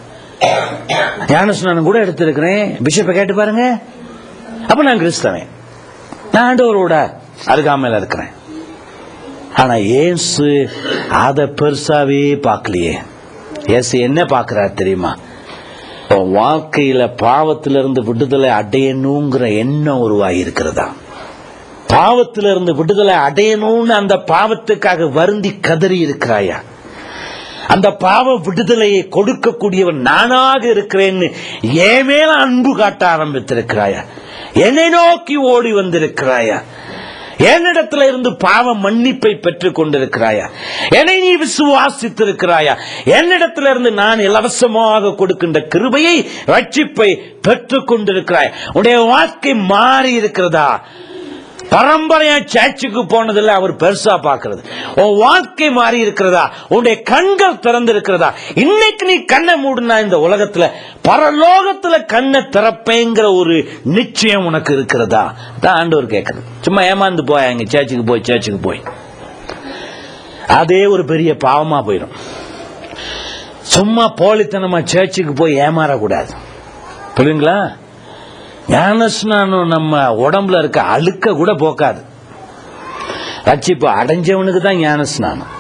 ஞானஸ்நானம் கூட எடுத்திருக்கிறேன் பிஷப்பை கேட்டு பாருங்க அப்ப நான் கிறிஸ்தவன் நான் ஆண்டவரோட அருகாமையில் இருக்கிறேன் ஆனா ஏசு அத பெருசாவே பார்க்கலையே ஏசு என்ன பார்க்கிறார் தெரியுமா உன் வாழ்க்கையில பாவத்திலிருந்து விடுதலை அடையணுங்கிற எண்ணம் உருவாகி இருக்கிறதா பாவத்திலிருந்து விடுதலை அடையணும்னு அந்த பாவத்துக்காக வருந்தி கதறி இருக்கிறாயா அந்த பாவ விடுதலையை கொடுக்கக்கூடியவன் நானாக இருக்கிறேன்னு என் மேல அன்பு காட்ட ஆரம்பித்திருக்கிறாயா என்னை நோக்கி ஓடி வந்திருக்கிறாயா என்னிடத்துல இருந்து பாவ மன்னிப்பை பெற்றுக் கொண்டிருக்கிறாயா என்னை நீ விசுவாசித்திருக்கிறாயா என்னிடத்துல இருந்து நான் இலவசமாக கொடுக்கின்ற கிருபையை ரட்சிப்பை பெற்றுக் கொண்டிருக்கிறாய் உடைய வாழ்க்கை மாறி இருக்கிறதா பரம்பரையா சர்ச்சுக்கு போனதில்ல அவர் பெருசா பார்க்கிறது உன் வாழ்க்கை மாறி இருக்கிறதா உன்னுடைய கண்கள் திறந்து இருக்கிறதா இன்னைக்கு நீ கண்ணை மூடுனா இந்த உலகத்துல பரலோகத்துல கண்ணை திறப்பேங்கிற ஒரு நிச்சயம் உனக்கு இருக்கிறதா தான் ஆண்டவர் கேட்கறது சும்மா ஏமாந்து போயாங்க சர்ச்சுக்கு போய் சர்ச்சுக்கு போய் அதே ஒரு பெரிய பாவமா போயிடும் சும்மா போலித்தனமா சர்ச்சுக்கு போய் ஏமாறக்கூடாது புரியுங்களா ஞானஸ்நானம் நம்ம உடம்புல இருக்க அழுக்க கூட போக்காது ரட்சிப்பு அடைஞ்சவனுக்கு தான் ஞானஸ்நானம்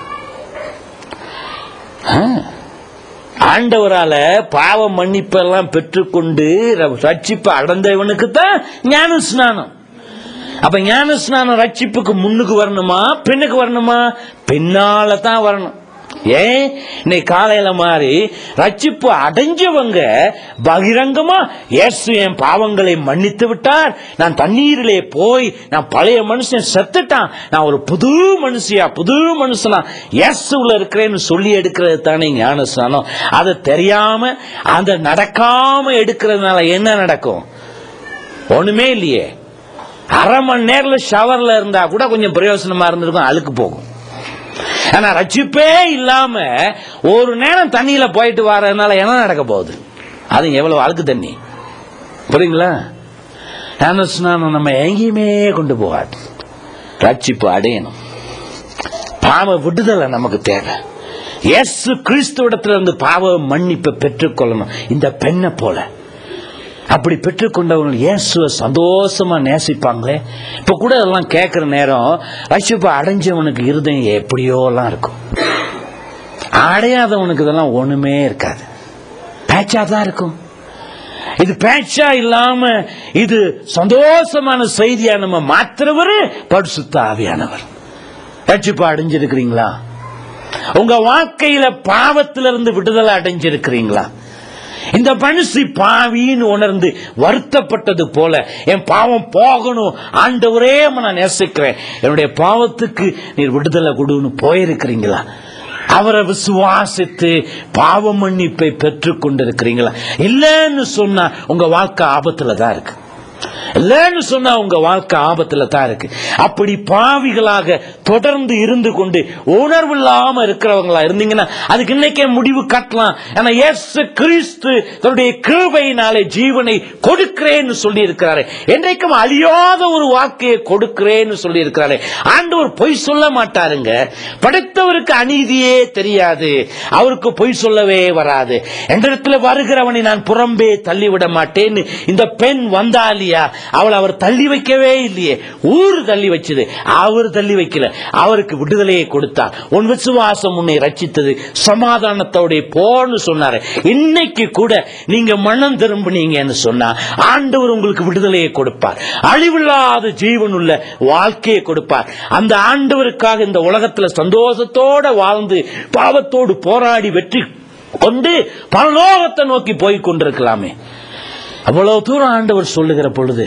ஆ. ஆண்டவரால பாவ மன்னிப்பெல்லாம் பெற்றுக்கொண்டு ர- ரட்சிப்பு அடைந்தவனுக்கு தான் ஞான ஸ்நானம் அப்ப ஞான ஸ்நானம் ரட்சிப்புக்கு முன்னுக்கு வரணுமா பின்னுக்கு வரணுமா பின்னால தான் வரணும் ஏன் இன்னைக்கு காலையில மாதிரி ரட்சிப்பு அடைஞ்சவங்க பகிரங்கமா இயேசு என் பாவங்களை மன்னித்து விட்டார் நான் தண்ணீரிலே போய் நான் பழைய மனுஷன் செத்துட்டான் நான் ஒரு புது மனுஷியா புது மனுஷனா இயேசுல இருக்கிறேன்னு சொல்லி எடுக்கிறது தானே ஞான ஸ்நானம் அதை தெரியாம அந்த நடக்காம எடுக்கிறதுனால என்ன நடக்கும் ஒண்ணுமே இல்லையே அரை மணி நேரத்துல ஷவர்ல இருந்தா கூட கொஞ்சம் பிரயோசனமா இருந்திருக்கும் அழுக்கு போகும் ஆனா ரட்சிப்பே இல்லாம ஒரு நேரம் தண்ணியில போயிட்டு வரதுனால என்ன நடக்க போகுது அது எவ்வளவு அழுக்கு தண்ணி புரியுங்களா ஞான ஸ்நானம் நம்ம எங்கேயுமே கொண்டு போகாது ரட்சிப்பு அடையணும் பாவ விடுதலை நமக்கு தேவை இயேசு கிறிஸ்துவிடத்துல இருந்து பாவ மன்னிப்பை பெற்றுக்கொள்ளணும் இந்த பெண்ணை போல அப்படி பெற்றுக்கொண்டவங்க இயேசுவை சந்தோஷமா நேசிப்பாங்களே இப்ப கூட அதெல்லாம் கேட்கிற நேரம் ரட்சிப்பு அடைஞ்சவனுக்கு இருதயம் எப்படியோ எல்லாம் இருக்கும் அடையாதவனுக்கு இதெல்லாம் ஒண்ணுமே இருக்காது பேச்சா தான் இருக்கும் இது பேச்சா இல்லாம இது சந்தோஷமான செய்தியா நம்ம மாத்துறவரு பரிசுத்த ஆவியானவர் ரட்சிப்பு அடைஞ்சிருக்கிறீங்களா உங்க வாழ்க்கையில பாவத்திலிருந்து விடுதலை அடைஞ்சிருக்கிறீங்களா இந்த மனுஷி பாவின்னு உணர்ந்து வருத்தப்பட்டது போல என் பாவம் போகணும் ஆண்டவரே நான் நேசிக்கிறேன் என்னுடைய பாவத்துக்கு நீர் விடுதலை கொடுன்னு போயிருக்கிறீங்களா அவரை விசுவாசித்து பாவ மன்னிப்பை பெற்றுக் கொண்டிருக்கிறீங்களா இல்லைன்னு சொன்னா உங்க வாழ்க்கை ஆபத்துல தான் இருக்கு இல்லைன்னு சொன்னா உங்க வாழ்க்கை ஆபத்துல தான் இருக்கு அப்படி பாவிகளாக தொடர்ந்து இருந்து கொண்டு உணர்வு இல்லாம இருக்கிறவங்களா இருந்தீங்கன்னா அதுக்கு இன்னைக்கே முடிவு கட்டலாம் ஏன்னா இயேசு கிறிஸ்து தன்னுடைய கிருபையினாலே ஜீவனை கொடுக்கிறேன்னு சொல்லி இருக்கிறாரு என்றைக்கும் அழியாத ஒரு வாக்கையை கொடுக்கிறேன்னு சொல்லி இருக்கிறாரு ஆண்டவர் பொய் சொல்ல மாட்டாருங்க படைத்தவருக்கு அநீதியே தெரியாது அவருக்கு பொய் சொல்லவே வராது என்ற வருகிறவனை நான் புறம்பே தள்ளிவிட மாட்டேன்னு இந்த பெண் வந்தா இல்லையா அவளை அவர் தள்ளி வைக்கவே இல்லையே ஊர் தள்ளி வச்சது அவர் தள்ளி வைக்கல அவருக்கு விடுதலையை கொடுத்தார் உன் விசுவாசம் உன்னை ரட்சித்தது சமாதானத்தோட போன்னு சொன்னாரு இன்னைக்கு கூட நீங்க மனம் திரும்பினீங்கன்னு சொன்னா ஆண்டவர் உங்களுக்கு விடுதலையை கொடுப்பார் அழிவில்லாத ஜீவனுள்ள வாழ்க்கையை கொடுப்பார் அந்த ஆண்டவருக்காக இந்த உலகத்துல சந்தோஷத்தோட வாழ்ந்து பாவத்தோடு போராடி வெற்றி கொண்டு பரலோகத்தை நோக்கி போய் கொண்டிருக்கலாமே அவ்வளவு தூரம் ஆண்டவர் சொல்லுகிற பொழுது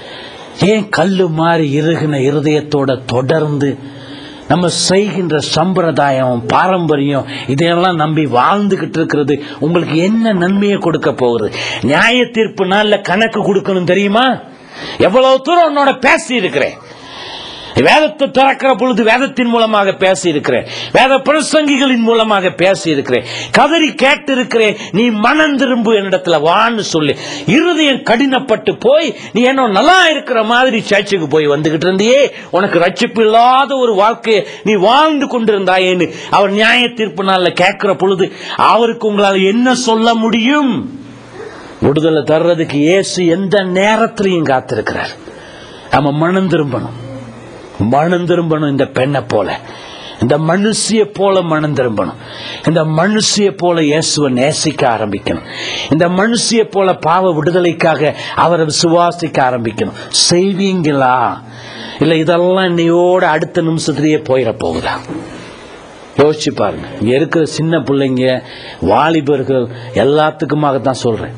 ஏன் கல்லு மாறி இறுகின இருதயத்தோட தொடர்ந்து நம்ம செய்கின்ற சம்பிரதாயம் பாரம்பரியம் இதையெல்லாம் நம்பி வாழ்ந்துகிட்டு இருக்கிறது உங்களுக்கு என்ன நன்மையை கொடுக்க போகுது நியாய தீர்ப்பு நாள்ல கணக்கு கொடுக்கணும் தெரியுமா எவ்வளவு தூரம் உன்னோட பேசி இருக்கிறேன் வேதத்தை திறக்கிற பொழுது வேதத்தின் மூலமாக பேசி இருக்கிறேன் வேத பிரசங்கிகளின் மூலமாக பேசி இருக்கிறேன் கதறி கேட்டு இருக்கிறேன் நீ மனம் திரும்பு என்னிடத்துல வான்னு சொல்லி இருதயம் கடினப்பட்டு போய் நீ என்ன நல்லா இருக்கிற மாதிரி சர்ச்சுக்கு போய் வந்துகிட்டு இருந்தியே உனக்கு ரட்சிப்பு இல்லாத ஒரு வாழ்க்கையை நீ வாழ்ந்து கொண்டிருந்தாயேன்னு அவர் நியாய தீர்ப்பு நாள்ல கேட்கிற பொழுது அவருக்கு உங்களால் என்ன சொல்ல முடியும் விடுதலை தர்றதுக்கு இயேசு எந்த நேரத்திலையும் காத்திருக்கிறார் நம்ம மனம் திரும்பணும் மனம் திரும்பணும் இந்த பெண்ணை போல இந்த மனுஷிய போல மனம் திரும்பணும் இந்த மனுஷிய போல இயேசுவை நேசிக்க ஆரம்பிக்கணும் இந்த மனுஷிய போல பாவ விடுதலைக்காக அவரை விசுவாசிக்க ஆரம்பிக்கணும் செய்வீங்களா இல்ல இதெல்லாம் இன்னையோட அடுத்த நிமிஷத்திலேயே போயிட போகுதா யோசிச்சு பாருங்க இங்க இருக்கிற சின்ன பிள்ளைங்க வாலிபர்கள் எல்லாத்துக்குமாக தான் சொல்றேன்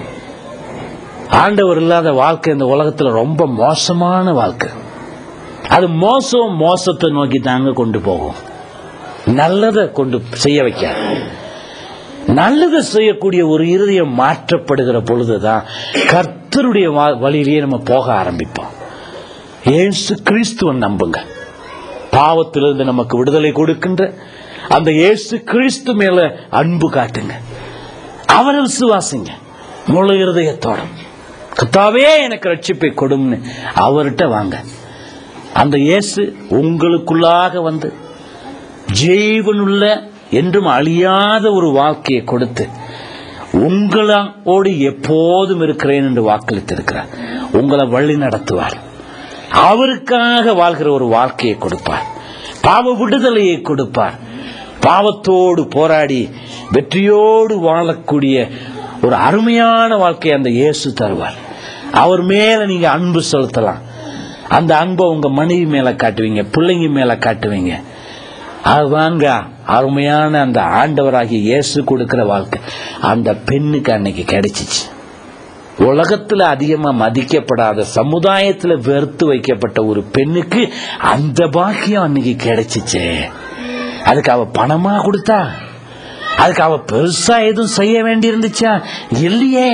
ஆண்டவர் இல்லாத வாழ்க்கை இந்த உலகத்துல ரொம்ப மோசமான வாழ்க்கை அது மோசம் மோசத்தை நோக்கி தாங்க கொண்டு போகும் நல்லதை கொண்டு செய்ய வைக்காது நல்லதை செய்யக்கூடிய ஒரு இருதயம் மாற்றப்படுகிற பொழுதுதான் கர்த்தருடைய வா- வழியிலேயே நம்ம போக ஆரம்பிப்போம் ஏசு கிறிஸ்துவன் நம்புங்க பாவத்திலிருந்து நமக்கு விடுதலை கொடுக்கின்ற அந்த இயேசு கிறிஸ்து மேல அன்பு காட்டுங்க அவரை விசுவாசிங்க முழு இருதயத்தோட கத்தாவே எனக்கு ரட்சிப்பை கொடும்னு அவர்கிட்ட வாங்க அந்த இயேசு உங்களுக்குள்ளாக வந்து ஜீவனுள்ள என்றும் அழியாத ஒரு வாழ்க்கையை கொடுத்து உங்களோடு எப்போதும் இருக்கிறேன் என்று வாக்களித்திருக்கிறார் உங்களை வழி நடத்துவார் அவருக்காக வாழ்கிற ஒரு வாழ்க்கையை கொடுப்பார் பாவ விடுதலையை கொடுப்பார் பாவத்தோடு போராடி வெற்றியோடு வாழக்கூடிய ஒரு அருமையான வாழ்க்கையை அந்த இயேசு தருவார் அவர் மேல நீங்க அன்பு செலுத்தலாம் அந்த அன்பை உங்க மனைவி மேல காட்டுவீங்க பிள்ளைங்க மேல காட்டுவீங்க அதுதாங்க அருமையான அந்த ஆண்டவராகிய இயேசு கொடுக்கிற வாழ்க்கை அந்த பெண்ணுக்கு அன்னைக்கு கிடைச்சிச்சு உலகத்துல அதிகமா மதிக்கப்படாத சமுதாயத்துல வெறுத்து வைக்கப்பட்ட ஒரு பெண்ணுக்கு அந்த பாக்கியம் அன்னைக்கு கிடைச்சிச்சே அதுக்கு அவ பணமா கொடுத்தா அதுக்கு அவ பெருசா எதுவும் செய்ய வேண்டி இருந்துச்சா இல்லையே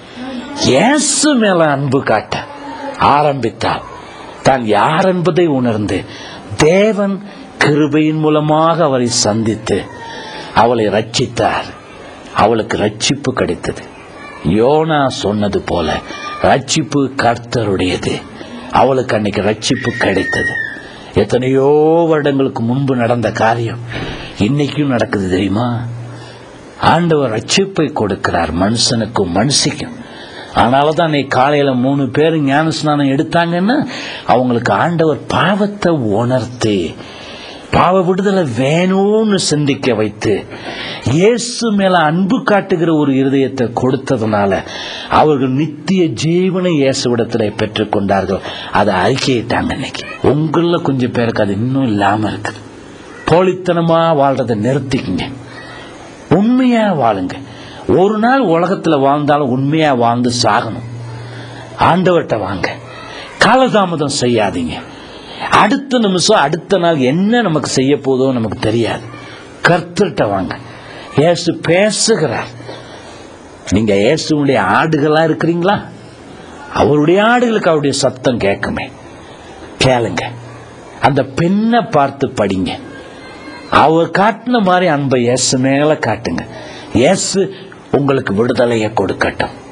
இயேசு மேல அன்பு காட்ட ஆரம்பித்தாள் தான் யார் என்பதை உணர்ந்து தேவன் கிருபையின் மூலமாக அவரை சந்தித்து அவளை ரட்சித்தார் அவளுக்கு ரட்சிப்பு கிடைத்தது யோனா சொன்னது போல ரட்சிப்பு கர்த்தருடையது அவளுக்கு அன்னைக்கு ரட்சிப்பு கிடைத்தது எத்தனையோ வருடங்களுக்கு முன்பு நடந்த காரியம் இன்னைக்கும் நடக்குது தெரியுமா ஆண்டவர் ரட்சிப்பை கொடுக்கிறார் மனுஷனுக்கும் மனுஷிக்கும் அதனால தான் இன்னைக்கு காலையில மூணு பேர் ஞான ஸ்நானம் எடுத்தாங்கன்னா அவங்களுக்கு ஆண்டவர் பாவத்தை உணர்த்தி பாவ விடுதலை வேணும்னு சிந்திக்க வைத்து இயேசு மேல அன்பு காட்டுகிற ஒரு இருதயத்தை கொடுத்ததுனால அவர்கள் நித்திய ஜீவனை இயேசுவிடத்துல பெற்றுக்கொண்டார்கள் அதை அறிக்கையிட்டாங்க இன்னைக்கு உங்கள கொஞ்சம் பேருக்கு அது இன்னும் இல்லாம இருக்குது போலித்தனமா வாழ்றதை நிறுத்திக்கங்க உண்மையா வாழுங்க ஒரு நாள் உலகத்துல வாழ்ந்தாலும் உண்மையா வாழ்ந்து சாகணும் ஆண்டவர்கிட்ட வாங்க காலதாமதம் செய்யாதீங்க அடுத்த நிமிஷம் அடுத்த நாள் என்ன நமக்கு செய்ய போதோ நமக்கு தெரியாது கர்த்தர்கிட்ட வாங்க இயேசு பேசுகிறார் நீங்க இயேசுடைய ஆடுகளா இருக்கிறீங்களா அவருடைய ஆடுகளுக்கு அவருடைய சத்தம் கேட்குமே கேளுங்க அந்த பெண்ணை பார்த்து படிங்க அவர் காட்டின மாதிரி அன்பை இயேசு மேல காட்டுங்க இயேசு உங்களுக்கு விடுதலையை கொடுக்கட்டும்